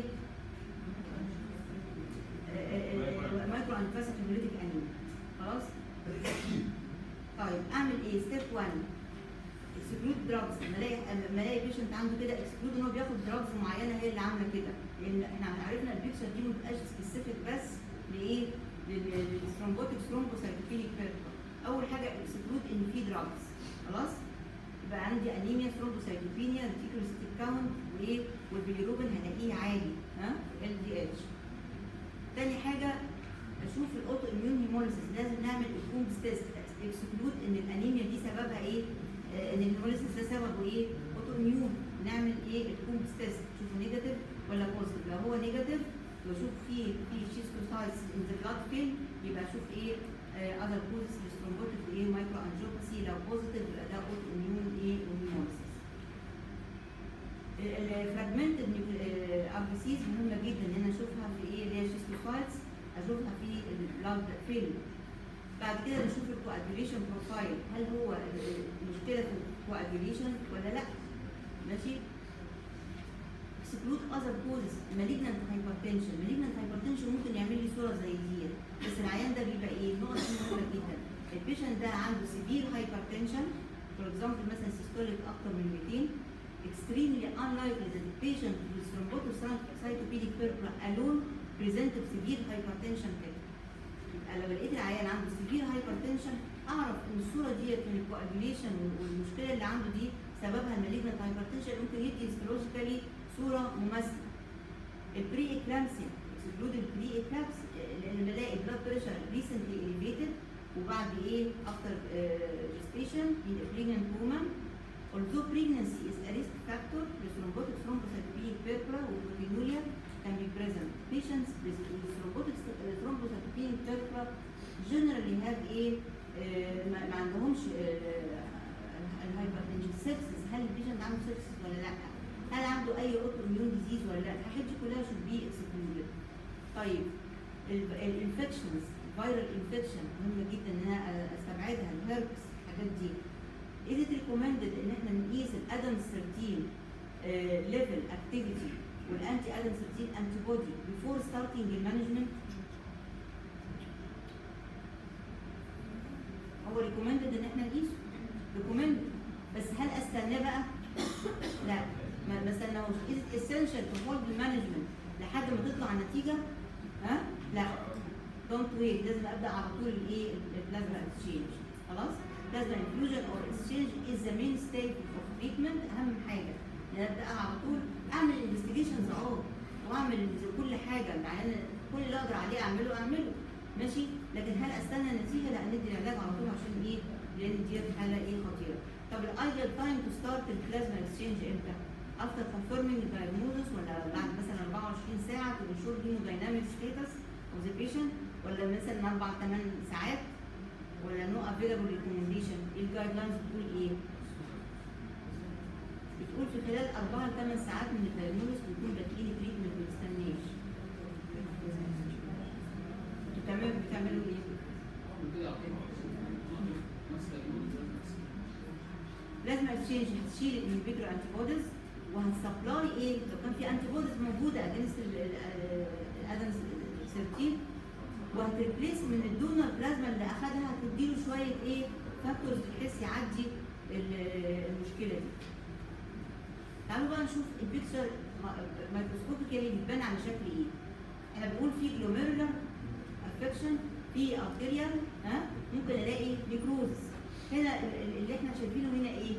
مايكرو انفاسيك هيموليتيك انيميا خلاص طيب اعمل ايه ستيب 1 اكسكلود دراجز لما الاقي لما الاقي بيشنت عنده كده اكسكلود ان هو بياخد دراجز معينه هي اللي عامله كده لان احنا عرفنا البيكتشر دي ما بتبقاش سبيسيفيك بس لايه؟ للثرومبوتيك ثرومبوسايتوبينيك بيربر اول حاجه اكسكلود ان في دراجز خلاص يبقى عندي انيميا ثرومبوسايتوبينيا ريتيكولوسيتيك كاونت وايه والبيليروبين هلاقيه عالي ها ال دي اتش تاني حاجه اشوف الاوتو اميون هيموليسيس لازم نعمل الكومبس تيست اكسكلود ان الانيميا دي سببها ايه آه، ان الهيموليسيس ده سببه ايه اوتو اميون نعمل ايه الكومبس تيست شوفوا نيجاتيف ولا بوزيتيف لو هو نيجاتيف واشوف في في شيستوسايتس ان ذا بلاد فيلم يبقى اشوف ايه اذر كوزز للثرومبوتيك ايه مايكرو انجيوباثي لو بوزيتيف يبقى ده اوتو اميون ايه اميونيسيس الفراجمنتد اربسيز مهمه جدا ان انا اشوفها في ايه اللي هي شيستوسايتس اشوفها في البلاد فيلم بعد كده نشوف الكواجوليشن بروفايل هل هو المشكله في الكواجوليشن ولا لا ماشي exclude other causes malignant hypertension malignant hypertension ممكن يعمل لي صوره زي دي بس العيان ده بيبقى ايه النقطه دي مهمه جدا البيشنت ده عنده severe hypertension for example مثلا systolic اكتر من 200 extremely unlikely that the patient with thrombocytopenic purpura alone present with severe hypertension كده يبقى لو لقيت العيان عنده severe hypertension اعرف ان الصوره ديت من الكواجوليشن والمشكله اللي عنده دي سببها المالجنت هايبرتنشن ممكن يدي هيستولوجيكالي صوره مماثله البري اكلامسيا اكسكلود البري اكلامسيا لان بلاقي بلاد بريشر ريسنتلي اليفيتد وبعد ايه افتر جستيشن in a pregnant woman although pregnancy is a risk factor the thrombotic thrombocytopenic purpura وproteinuria can be present patients with with thrombotic uh, thrombocytopenic purpura generally have a آه، ما ما عندهمش الهايبرتنشن سيبسس هل البيشنت عنده سيبسس ولا لا؟ هل عنده اي اوتو اميون ديزيز ولا لا؟ الحاجات دي كلها should be excluded. طيب الانفكشنز فيرال انفكشن مهمه جدا ان انا استبعدها الهربس الحاجات دي is it recommended ان احنا نقيس الادمز 13 ليفل اكتيفيتي والانتي ادمز 13 انتي بودي before starting المانجمنت هو ريكومندد ان احنا نقيسه ريكومندد بس هل استناه بقى؟ لا ما ما استناهوش از اسينشال تو هولد المانجمنت لحد ما تطلع النتيجه ها؟ لا دونت ويت لازم ابدا على طول الايه البلازما اكسشينج خلاص؟ بلازما انفيوجن اور اكسشينج از ذا مين ستيج اوف تريتمنت اهم حاجه ان أنا ابدا على طول اعمل انفستيجيشنز اه واعمل كل حاجه العيان كل اللي اقدر عليه اعمله اعمله ماشي لكن هل استنى النتيجه لا ندي العلاج على طول عشان ايه لان دي حاله ايه خطيره طب الايديال تايم تو ستارت البلازما اكسشينج امتى افتر confirming diagnosis ولا بعد مثلا 24 ساعه to ensure hemodynamic status of the patient ولا مثلا 4 8 ساعات ولا no available recommendation الجايد لاينز بتقول ايه بتقول في خلال 4 ل 8 ساعات من الدايجنوستس بيكون بادئين تريتمنت ما تستناش انتوا بتعملوا بتعملوا ايه؟ لازم تشينج هتشيل الانهبيتور انتي بوديز وهتسبلاي ايه لو كان في انتي بوديز موجوده اجنست الادمز 13 وهتريبليس من الدونر بلازما اللي اخدها هتديله شويه ايه فاكتورز بحيث يعدي ال- المشكله دي. تعالوا بقى نشوف البيكتشر مايكروسكوبيكالي بتبان على شكل ايه. احنا بنقول في جلوميرولار افكشن في ارتيريال ها ممكن الاقي نيكروزس هنا ال- ال- اللي احنا شايفينه هنا ايه؟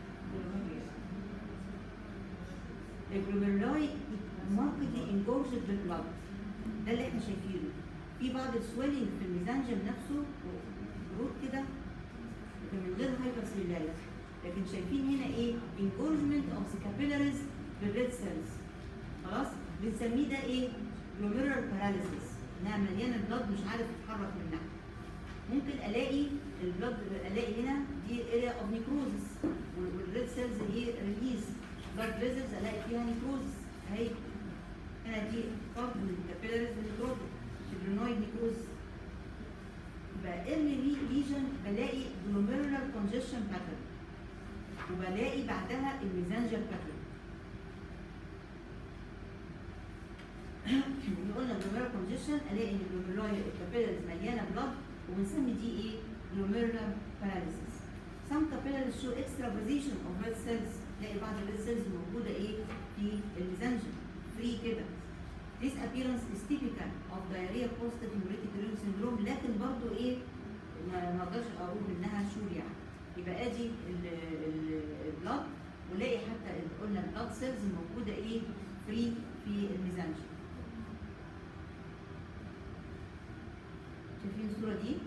الجلوميرولاي ماركتلي انجورجد بالبلد ده اللي احنا شايفينه في بعض السويلنج في الميزانجم نفسه جروث كده لكن من غير هايبر لكن شايفين هنا ايه engorgement of the capillaries بالريد سيلز خلاص بنسميه ده ايه glomerular paralysis انها مليانه بلد مش عارف يتحرك منها ممكن الاقي البلد الاقي هنا دي اريا اوف نيكروزس والريد سيلز ايه ريليز بلاد فيزلز الاقي فيها نيكروزس اهي هنا دي فرد من الكابيلاريز نيكروزس فيبرينويد نيكروزس يبقى ايرلي ليجن بلاقي جلوميرولار كونجيشن باترن وبلاقي بعدها الميزانجر باترن قلنا جلوميرولار كونجيشن الاقي ان الجلوميرولار الكابيلاريز مليانه بلاد وبنسمي دي ايه؟ glomerular paralysis. Some capillaries show extravasation of red cells. تلاقي بعض الريد سيلز موجوده ايه؟ في الميزانجم فري كده. This appearance is typical of diarrhea post hemolytic urine syndrome لكن برضو ايه؟ ما ما اقدرش اقول انها شور يعني. يبقى ادي البلاد ولاقي حتى ال- قلنا البلاد سيلز موجوده ايه؟ فري في الميزانجم. شايفين الصوره دي؟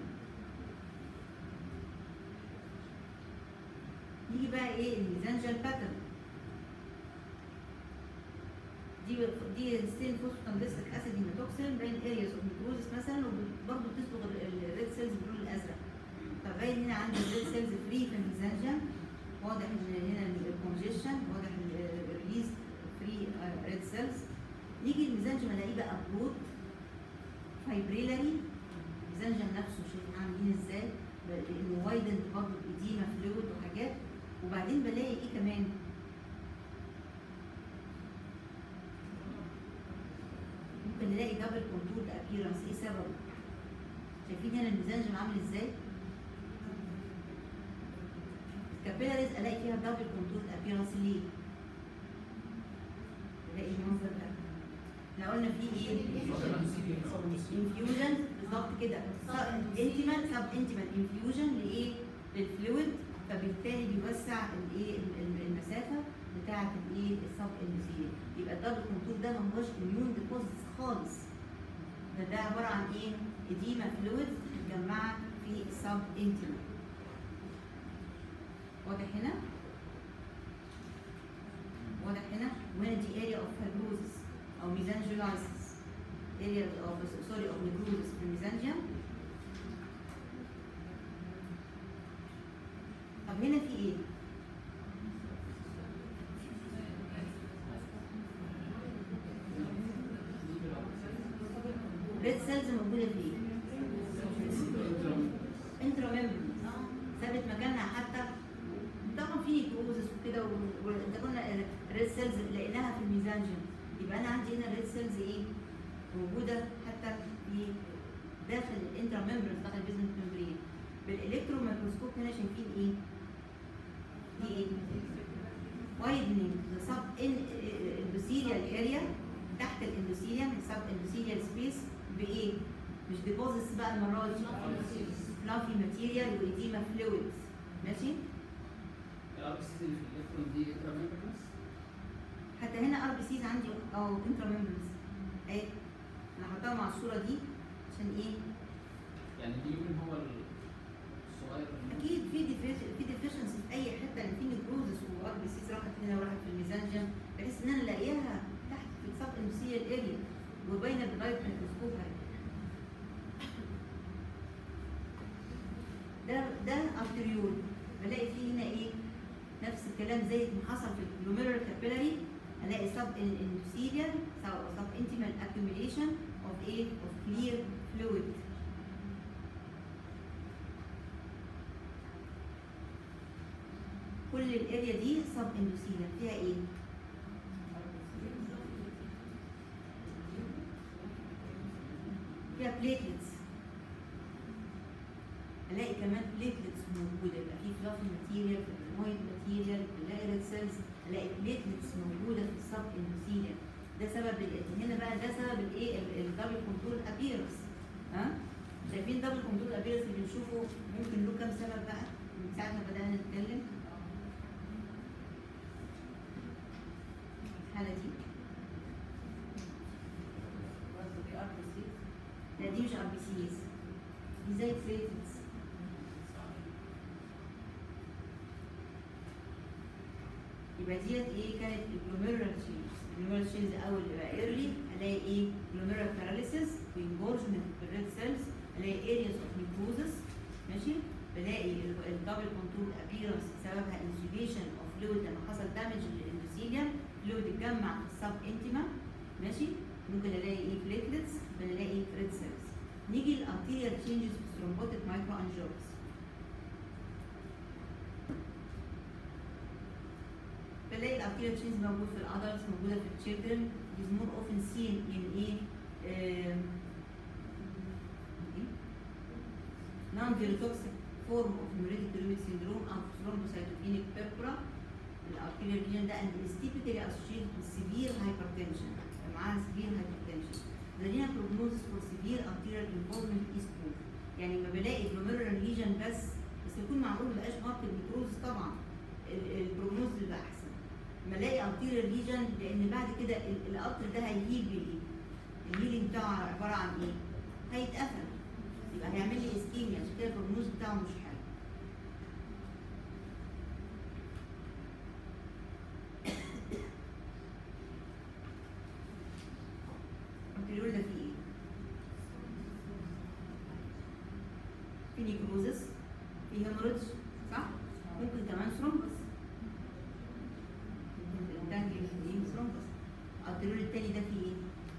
نيجي بقى ايه الميزانجل باترن دي دي ستين فوسفوتامبستيك اسيد هيماتوكسين بين ارياز اوف نيكروزس مثلا وبرضه بتصبغ الريد سيلز باللون الازرق طب باين هنا عندي الريد سيلز فري في الميزانجم واضح ان هنا الكونجيشن واضح الريليز فري ريد سيلز نيجي الميزانجم الاقيه بقى برود فايبريلاري الميزانجم نفسه شايفين عاملين ازاي انه وايدند برضه بإديمة فلويد وحاجات وبعدين بلاقي ايه كمان ممكن نلاقي دبل كونتور ابيرنس ايه سببه شايفين هنا الميزانجم عامل ازاي الكابيلاريز الاقي فيها دبل كونتور ابيرنس ليه الاقي المنظر ده احنا قلنا فيه ايه انفيوجن بالظبط كده انتيمال سب انتيمال انفيوجن لايه للفلويد فبالتالي بيوسع الايه ال- ال- المسافه بتاعه الايه السب اندوثيليوم يبقى الدبل كونتور ده ما هوش اميون ديبوزيتس خالص ده ده عباره عن ايه اديما فلويد متجمعه في السب انتيمال واضح هنا واضح هنا وهنا دي اريا اوف فايبروزس او ميزانجيولايسيس اريا اوف سوري اوف نيكروزس في الميزانجيوم طب هنا في ايه؟ ريد سيلز موجوده في ايه؟ انترا ميمبرين ثابت مكانها حتى طبعا في نيكروزس وكده و- وانت قلنا الريد سيلز لقيناها في الميزانجيوم يبقى انا عندي هنا الريد سيلز ايه؟ موجوده حتى في داخل الانترا ميمبرين داخل البيزمنت ميمبرين بالالكترو ميكروسكوب هنا شايفين ايه؟ دي ايه؟ widening the sub in endothelial area تحت الاندوثيليوم السب اندوثيليال سبيس بايه؟ مش ديبوزيتس بقى المره دي فلافي ماتيريال وإديما فلويدز ماشي؟ الار بي سي اللي في الالكترون دي انتراميمبرنس حتى هنا ار بي سيز عندي او انترا ميمبرز اهي انا هحطها مع الصوره دي عشان ايه؟ يعني اليومن هو الصغير اكيد في defici- في ديفيشنسي في اي حته ان في نيكروزس وار بي سيز راحت هنا وراحت في الميزانجم بحيث ان انا الاقيها تحت في السب اندوثيليال اريا وباينه باللايت ميكروسكوب اهي ده ده ارتريول بلاقي فيه هنا ايه نفس الكلام زي ما حصل في الجلوميرولار كابيلاري الاقي سب اندوثيليال سب انتيمال accumulation of ايه of clear fluid كل الاريا دي سب اندوثيليال فيها ايه فيها بليتلتس الاقي كمان بليتلتس موجوده يبقى في فلافي ماتيريال مويد ماتيريال الاقي ريد سيلز الاقي بليتلتس موجوده في السب اندوثيليال ده سبب ال- هنا بقى ده سبب الايه الدبل كنترول ابيرنس ها شايفين دبل كنترول ابيرنس اللي بنشوفه ممكن له كام سبب بقى من ساعه ما بدانا نتكلم الحاله دي لا دي مش ار بي سيز دي زي بليتلتس يبقى ديت ايه كانت الجلوميرولار تشينجز الجلوميرولار تشينجز اول يبقى ايرلي الاقي ايه جلوميرولار باراليسيس وانجورجمنت في الريد سيلز الاقي ارياز اوف نيكروزس ماشي بلاقي الدبل كونتور ابيرنس سببها انسيبيشن اوف فلويد لما حصل دامج للاندوثيليوم فلويد اتجمع في السب انتيما ماشي ممكن الاقي ايه بليتلتس بنلاقي ريد سيلز نيجي للارتيريال تشينجز في ثرومبوتيك مايكرو انجيوبس بنلاقي الارتيريال تشينز موجود في الادلتس موجوده في التشيلدرن is more often seen in ايه آم، non virotoxic form of hemolytic uremic syndrome او thrombocytopenic purpura الارتيريال region ده and is typically associated with severe hypertension معاها severe hypertension the linear prognosis for severe arterial involvement is poor يعني لما بلاقي glomerular lesion بس بس يكون معقول مبقاش مارك النيكروز طبعا ال- البروجنوز بيبقى احسن لما الاقي arterial lesion لان بعد كده ال- القطر ده هيهيل بايه؟ الهيلينج بتاعه عباره عن ايه؟ هيتقفل يبقى هيعمل لي اسكيميا عشان كده البروجنوز بتاعه مش حلو في نيكروزس في هيموريدج صح؟ ممكن كمان ثرومبس الدانجل دي ثرومبس الارتريول التاني ده فيه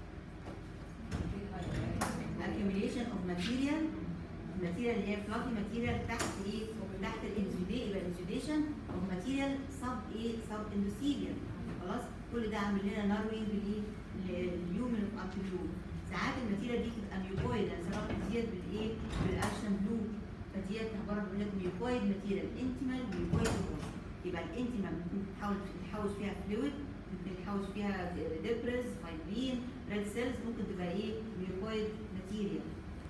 ايه؟ accumulation of material الماتيريال اللي هي fluffy material تحت ايه؟ تحت الانسودي يبقى الانسوديشن of material sub ايه؟ sub endothelium خلاص؟ كل ده عامل لنا ناروينج لليومن ارتريول ساعات الماتيريال دي تبقى ميوكويد انا سبقت ديت بالايه؟ بالاكشن بلو فديت عباره بقول لك ميوكويد ماتيريال انتيمال ميوكويد يبقى الانتيمال ممكن تحاول تحوش فيها فلويد ممكن تحوش فيها ديبرز فايبرين ريد سيلز ممكن تبقى ايه؟ ميوكويد ماتيريال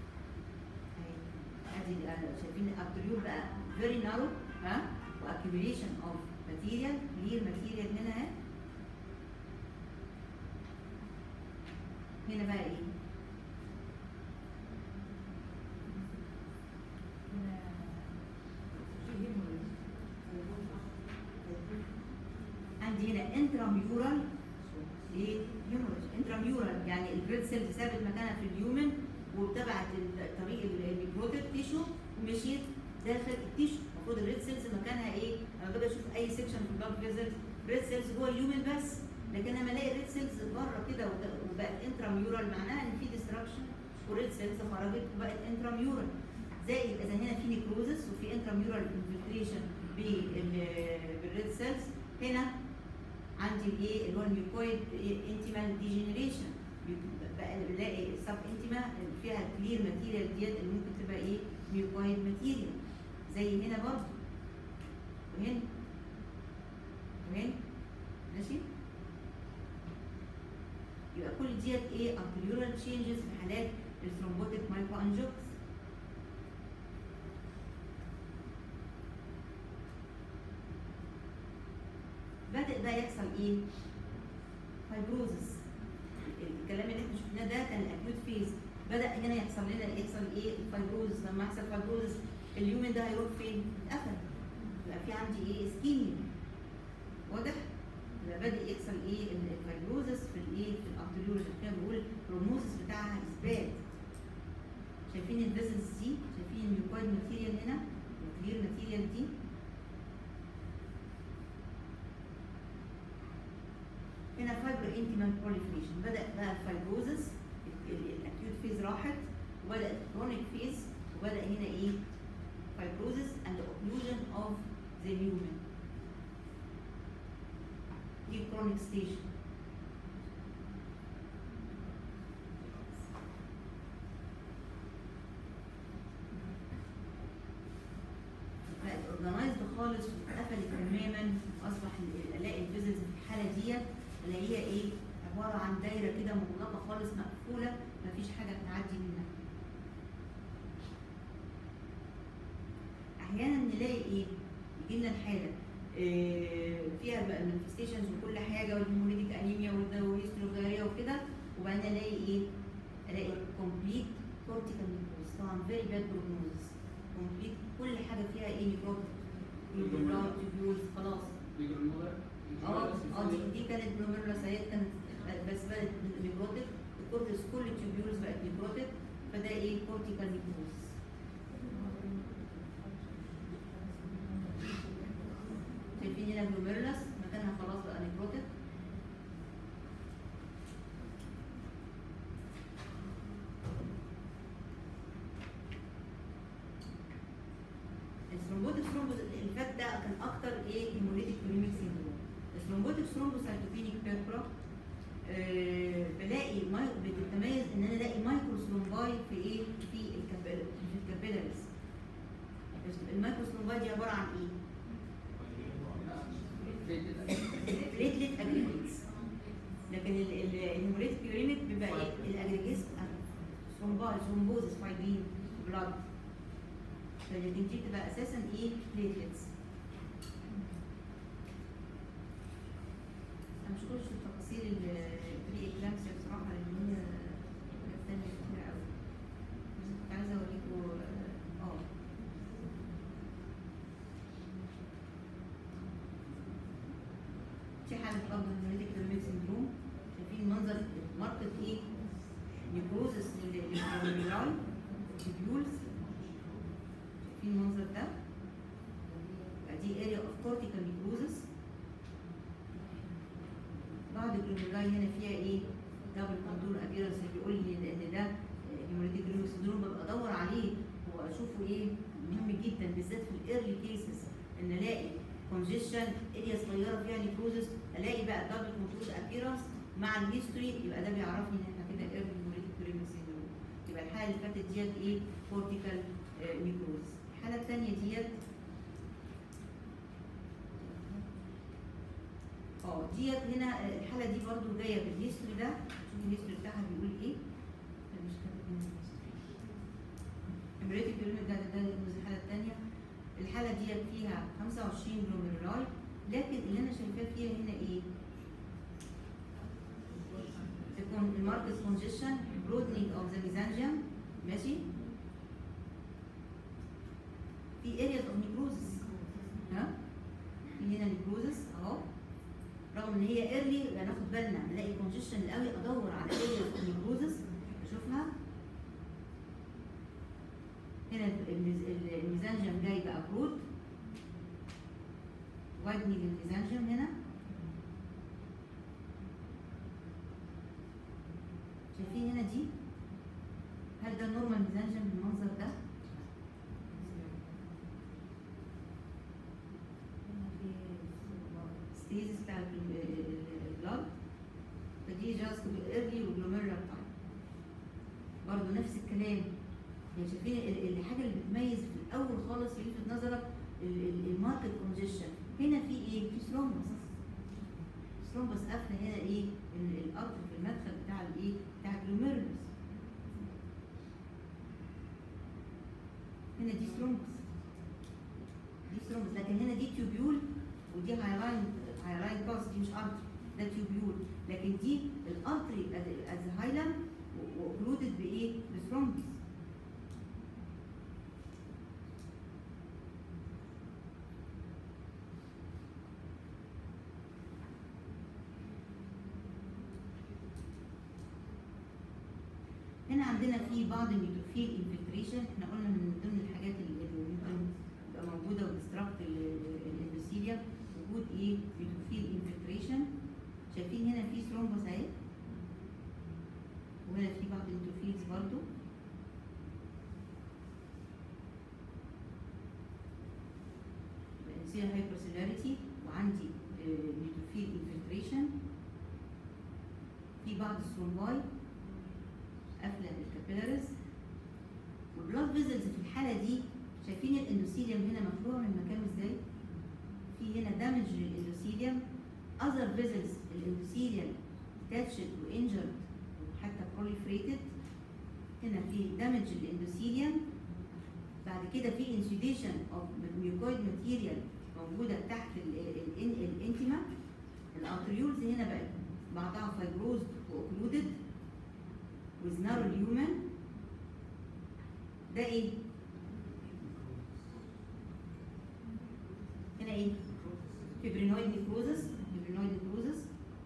ادي شايفين الارتريول بقى فيري نارو ها واكيوميليشن اوف ماتيريال كلير ماتيريال هنا اهي هنا بقى ايه؟ عندي هنا انتراميورال ايه؟ هيموريج انتراميورال يعني الجريد سيلز ثابت مكانها في اليومن واتبعت الطريق الميكروتيك تيشو ومشيت داخل التيشو المفروض الريد سيلز مكانها ايه؟ انا باجي اشوف اي سيكشن في البلاد فيزلز ريد سيلز جوه اليومن بس لكن لما الاقي ريد سيلز بره كده وت- وبقت انتراميورال معناها ان في ديستراكشن وريد سيلز خرجت وبقت انتراميورال زائد اذا هنا في نيكروزس وفي انتراميورال انفلتريشن بالريد سيلز هنا عندي الايه اللي هو الميوكويد انتيمال ديجنريشن بقى بلاقي السب انتيما فيها كلير ماتيريال ديت اللي ممكن تبقى ايه ميوكويد ماتيريال زي هنا برضه وهنا وهنا ماشي يبقى كل ديت ايه arterial changes في حالات الثرومبوتيك مايكرو انجوكس بدأ بقى يحصل ايه؟ فايبروزس الكلام اللي احنا شفناه ده كان الاكيوت فيز بدأ هنا يحصل لنا يحصل ايه؟ الفايبروزس لما يحصل فايبروزس اليومن ده هيروح فين؟ اتقفل يبقى في عندي ايه؟ اسكيميا واضح؟ يبقى بدأ يحصل ايه؟ الفايبروزس في الايه؟ في الارتريول عشان كده بقول البروموزس بتاعها اثبات شايفين الفيزلز دي؟ شايفين الميوكويد ماتيريال هنا؟ الكلير ماتيريال دي؟ هنا فايبر انتيمال بروليفريشن بدا بقى الفايبروزس الاكيوت فيز راحت وبدا الكرونيك فيز وبدا هنا ايه فايبروزس اند اوكلوجن اوف ذا lumen دي كرونيك ستيشن بقت اورجنايزد خالص واتقفلت تماما اصبح ال- الاقي الفيزلز في الحاله ديت الاقيها ايه عباره عن دايره كده مغلقه خالص مقفوله مفيش حاجه تعدي منها احيانا نلاقي ايه يجي لنا الحاله إيه فيها بقى مانيفستيشنز وكل حاجه والهيموليتيك انيميا والهيستروجاريا وكده وبعدين الاقي ايه الاقي كومبليت كورتيكال نيكروز طبعا فيري باد بروجنوزس كومبليت كل حاجه فيها ايه نيكروز تيوبولار تيوبولز خلاص بيجرمولا اه اه دي دي كانت جلوميرولوسايت كانت بس بقت نيكروتيك الكورتكس كل التيوبيولز بقت نيكروتيك فده ايه كورتيكال نيكروز شايفين هنا جلوميرولس مكانها خلاص بقى نيكروتيك الثرومبوتيك ثرومبوس اللي فات ده كان اكتر ايه هيموليتيك بوليميك سيندروم الثرومبوتيك ثرومبوسايتوبينيك بيربرا آه بلاقي ماي... بتتميز ان انا الاقي مايكرو ثرومباي في ايه في الكابيل في الكابيلاريز المايكرو ثرومباي دي عباره عن ايه؟ بليتلت اجريجيتس لكن ال- ال- الهيموليتيك بيوريميك بيبقى ايه؟ الاجريجيتس ثرومباي ثرومبوزس فايبرين بلاد فلكن دي بتبقى اساسا ايه؟ بليتلتس انا مش كنتش في تفاصيل البري اكلامسيا بصراحه لان هي حاجات تانية كتير قوي بس كنت عايزه اوريكم اه في حالة برضه هيموليتيك بيرميك سندروم شايفين منظر ماركت ايه؟ نيكروزس للبيولاي تيبيولز شايفين المنظر ده يبقى دي اريا اوف كورتيكال نيكروزس بعض الجلوميرولاي هنا فيها ايه دبل كوندور ابيرنس اللي بيقول لي ان ده هيموريتيك جلوميرو سندروم ببقى ادور عليه واشوفه ايه مهم جدا بالذات في الايرلي كيسز ان الاقي كونجيشن اريا صغيره فيها نيكروزس الاقي بقى دبل كوندور ابيرنس مع الهيستوري يبقى ده بيعرفني ان احنا كده ايرلي هيموريتيك جلوميرو سندروم يبقى الحاله اللي فاتت ديت ايه كورتيكال نيكروزس الحاله الثانيه ديت اه ديت هنا آه، الحاله دي برضو جايه بالهيستوري ده شوف الهيستوري بتاعها بيقول ايه أنا مش كاتب هنا الهيستوري امبريتيك جلومير ده ده ده الحاله الثانيه الحاله ديت فيها 25 جلوميرولاي لكن اللي انا شايفاه فيها هنا ايه؟ تكون الماركت كونجيشن برودنينج اوف ذا ميزانجيوم ماشي في ارياز اوف نيكروزس ها في هنا نيكروزس اهو رغم ان هي ايرلي ناخد بالنا نلاقي كونجيشن قوي ادور على ارياز اوف نيكروزس اشوفها هنا الميز- ال- الميزانجيوم جاي بقى برود وادني للميزانجيوم هنا شايفين هنا دي هل ده نورمال ميزانجيوم بالمنظر ده؟ ستيزس بتاع البلاد فدي جاست ايرلي وجلوميرال تايم برضه نفس الكلام يعني شايفين ال- الحاجه اللي بتميز في الاول خالص يلفت نظرك الماركت كونجيشن هنا في ايه؟ في ثرومبس ثرومبس قافله هنا ايه؟ ال- القطر في المدخل بتاع الايه؟ بتاع الجلوميرولس هنا دي ثرومبس دي ثرومبس لكن هنا دي تيوبيول ودي هايلاين هايلاين باس دي مش ارتري ده تيوبيول لكن دي الارتري از هايلاند واوكلودد بايه؟ بثرومبس هنا عندنا في بعض النيوتروفيل انفلتريشن احنا قلنا من ضمن الحاجات اللي اللي ممكن تبقى موجوده وديستراكت الاندوثيليا وجود ايه نيوتروفيل انفلتريشن شايفين هنا في ثرومبس اهي وهنا في بعض النيوتروفيلز برضو نسير هايبرسيلاريتي وعندي نيوتروفيل انفلتريشن في بعض الثرومباي قافله الكابيلاريز والبلاد فيزلز في الحاله دي شايفين الاندوثيليوم هنا مخلوع من مكانه ازاي؟ في هنا دامج للاندوثيليوم اذر فيزلز الاندوثيليوم تاتشد وانجرد وحتى proliferated هنا في دامج للاندوثيليوم بعد كده في انسيديشن اوف ميوكويد ماتيريال موجوده تحت الانتما الارتريولز هنا بقت بعضها فايبروز واوكلودد with narrow lumen ده ايه؟ هنا ايه؟ فيبرينويد نيكروزس فيبرينويد نيكروزس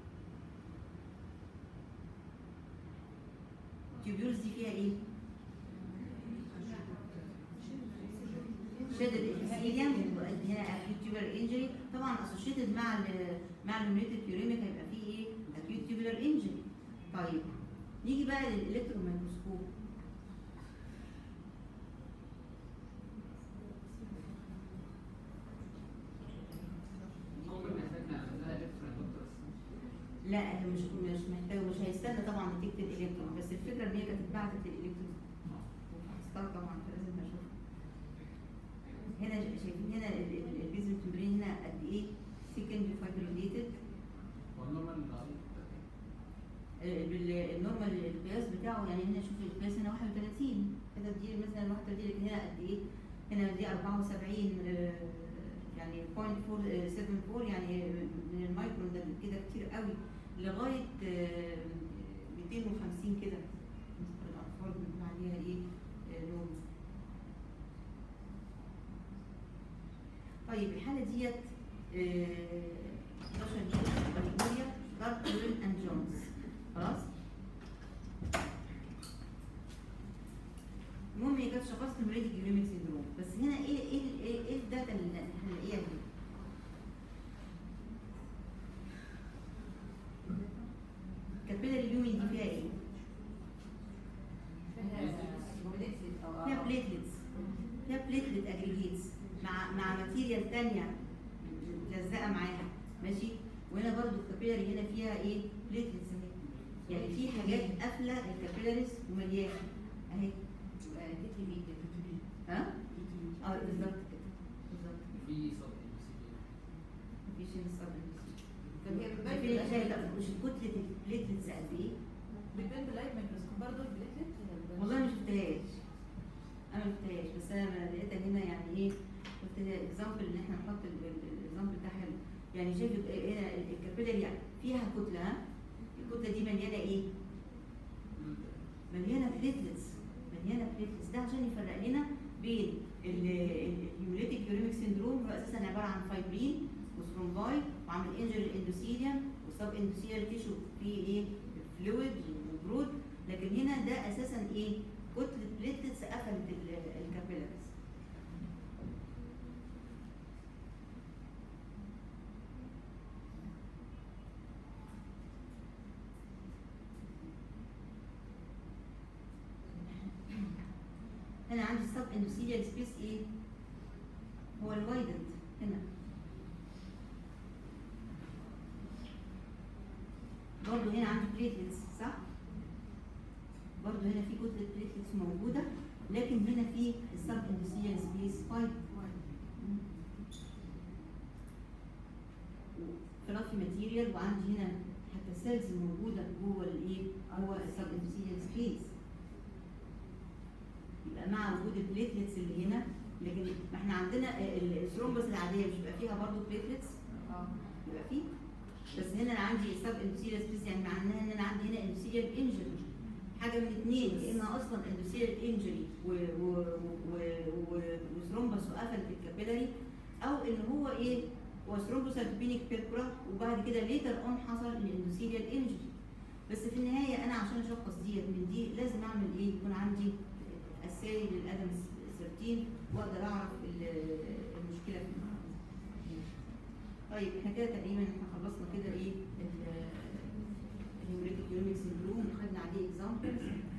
تيوبيولز دي فيها ايه؟ شدد الابيثيليوم هنا اكيوت تيوبر انجري طبعا اسوشيتد مع ال مع النيوميتد يوريميك هيبقى فيه ايه؟ اكيوت تيوبر انجري طيب نيجي بقى للالكترون ميكروسكوب عمر ما احتاجنا عندها الكترون دكتور لا هي مش مش محتاج مش هيستنى طبعا نتيجه الالكترون بس الفكره ان هي كانت اتبعتت الالكترون وفحصتها طبعا فلازم اشوفها هنا شايفين هنا البيزل تمبرين هنا قد ايه سيكند فايبريليتد والنورمال ضعيف النورمال القياس بتاعه يعني هنا شوف القياس هنا 31 كده دي مثلا 31 لكن هنا قد ايه؟ هنا دي 74 آه، يعني 0.474 يعني من المايكرون ده كده كتير قوي لغايه آه، 250 كده بالنسبه للاطفال بنقول عليها ايه؟ آه، نورمال. طيب الحاله ديت آه، 11 دي باليوريا دارك ويل اند جونز خلاص المهم هي كانت شخصت هيموريديك يوريميك سيندروم بس هنا ايه فيها بليتلت اجريجيتس مع مع ماتيريال تانية ملزقه معاها ماشي وهنا برضو الكابيلاري هنا فيها ايه بليتلتس اهي يعني في حاجات قافله الكابيلاريز ومليانه اهي كتلي بيه كده ها اه بالظبط كده بالظبط في صوت مفيش هنا الصبر طب هي بتبان في باللايت الاشياء مش كتله البليتلتس قد ايه بتبان باللايت ميكروسكوب برضه البليتلت ولا بتبان؟ والله ما شفتهاش انا ما شفتهاش بس انا لما لقيتها هنا يعني ايه قلت ده اكزامبل ان احنا نحط الاكزامبل ده حلو يعني شايف ال- هنا الكابيلاري يعني فيها كتله ها الكتله دي مليانه ايه؟ مليانه بليتلتس مليانه بليتلتس ده عشان يفرق لنا بين الهيموليتيك يوريميك سيندروم هو اساسا عباره عن فايبرين وثرومباي وعامل انجري الاندوثيليوم والسب اندوثيليال تيشو فيه ايه؟ فلويد وبرود لكن هنا ده اساسا ايه؟ كتله بليتلتس قفلت ال- الكابيلاريز هنا عندي السب اندوثيليال سبيس ايه؟ هو الوايدنت هنا برضه هنا عندي بليتلتس صح؟ برضه هنا في كتلة بليتلتس موجودة لكن هنا في السب اندوثيليال سبيس فايبر فلافي ماتيريال وعندي هنا حتى سيلز موجودة جوه الايه؟ جوه السب اندوثيليال سبيس يبقى مع وجود البليتلتس اللي هنا لكن ما احنا عندنا ال- الثرومبس العاديه مش بيبقى فيها برضه بليتلتس اه بيبقى فيه بس هنا انا عندي سب اندوثيليال سبيس يعني معناها ان انا عندي هنا اندوثيليال انجري حاجه من اثنين يا اما اصلا اندوثيليال انجري وثرومبس وقفلت الكابيلاري او ان هو ايه هو ثرومبوسايتوبينيك بيركورا وبعد كده ليتر اون حصل الاندوثيليال انجري بس في النهايه انا عشان اشخص ديت من دي لازم اعمل ايه يكون عندي اساي للادمز 13 واقدر اعرف ال- المشكله في المرض. طيب احنا كده تقريبا احنا خلصنا كده ايه الهيموريتيك يوريميك سندروم خدنا عليه اكزامبلز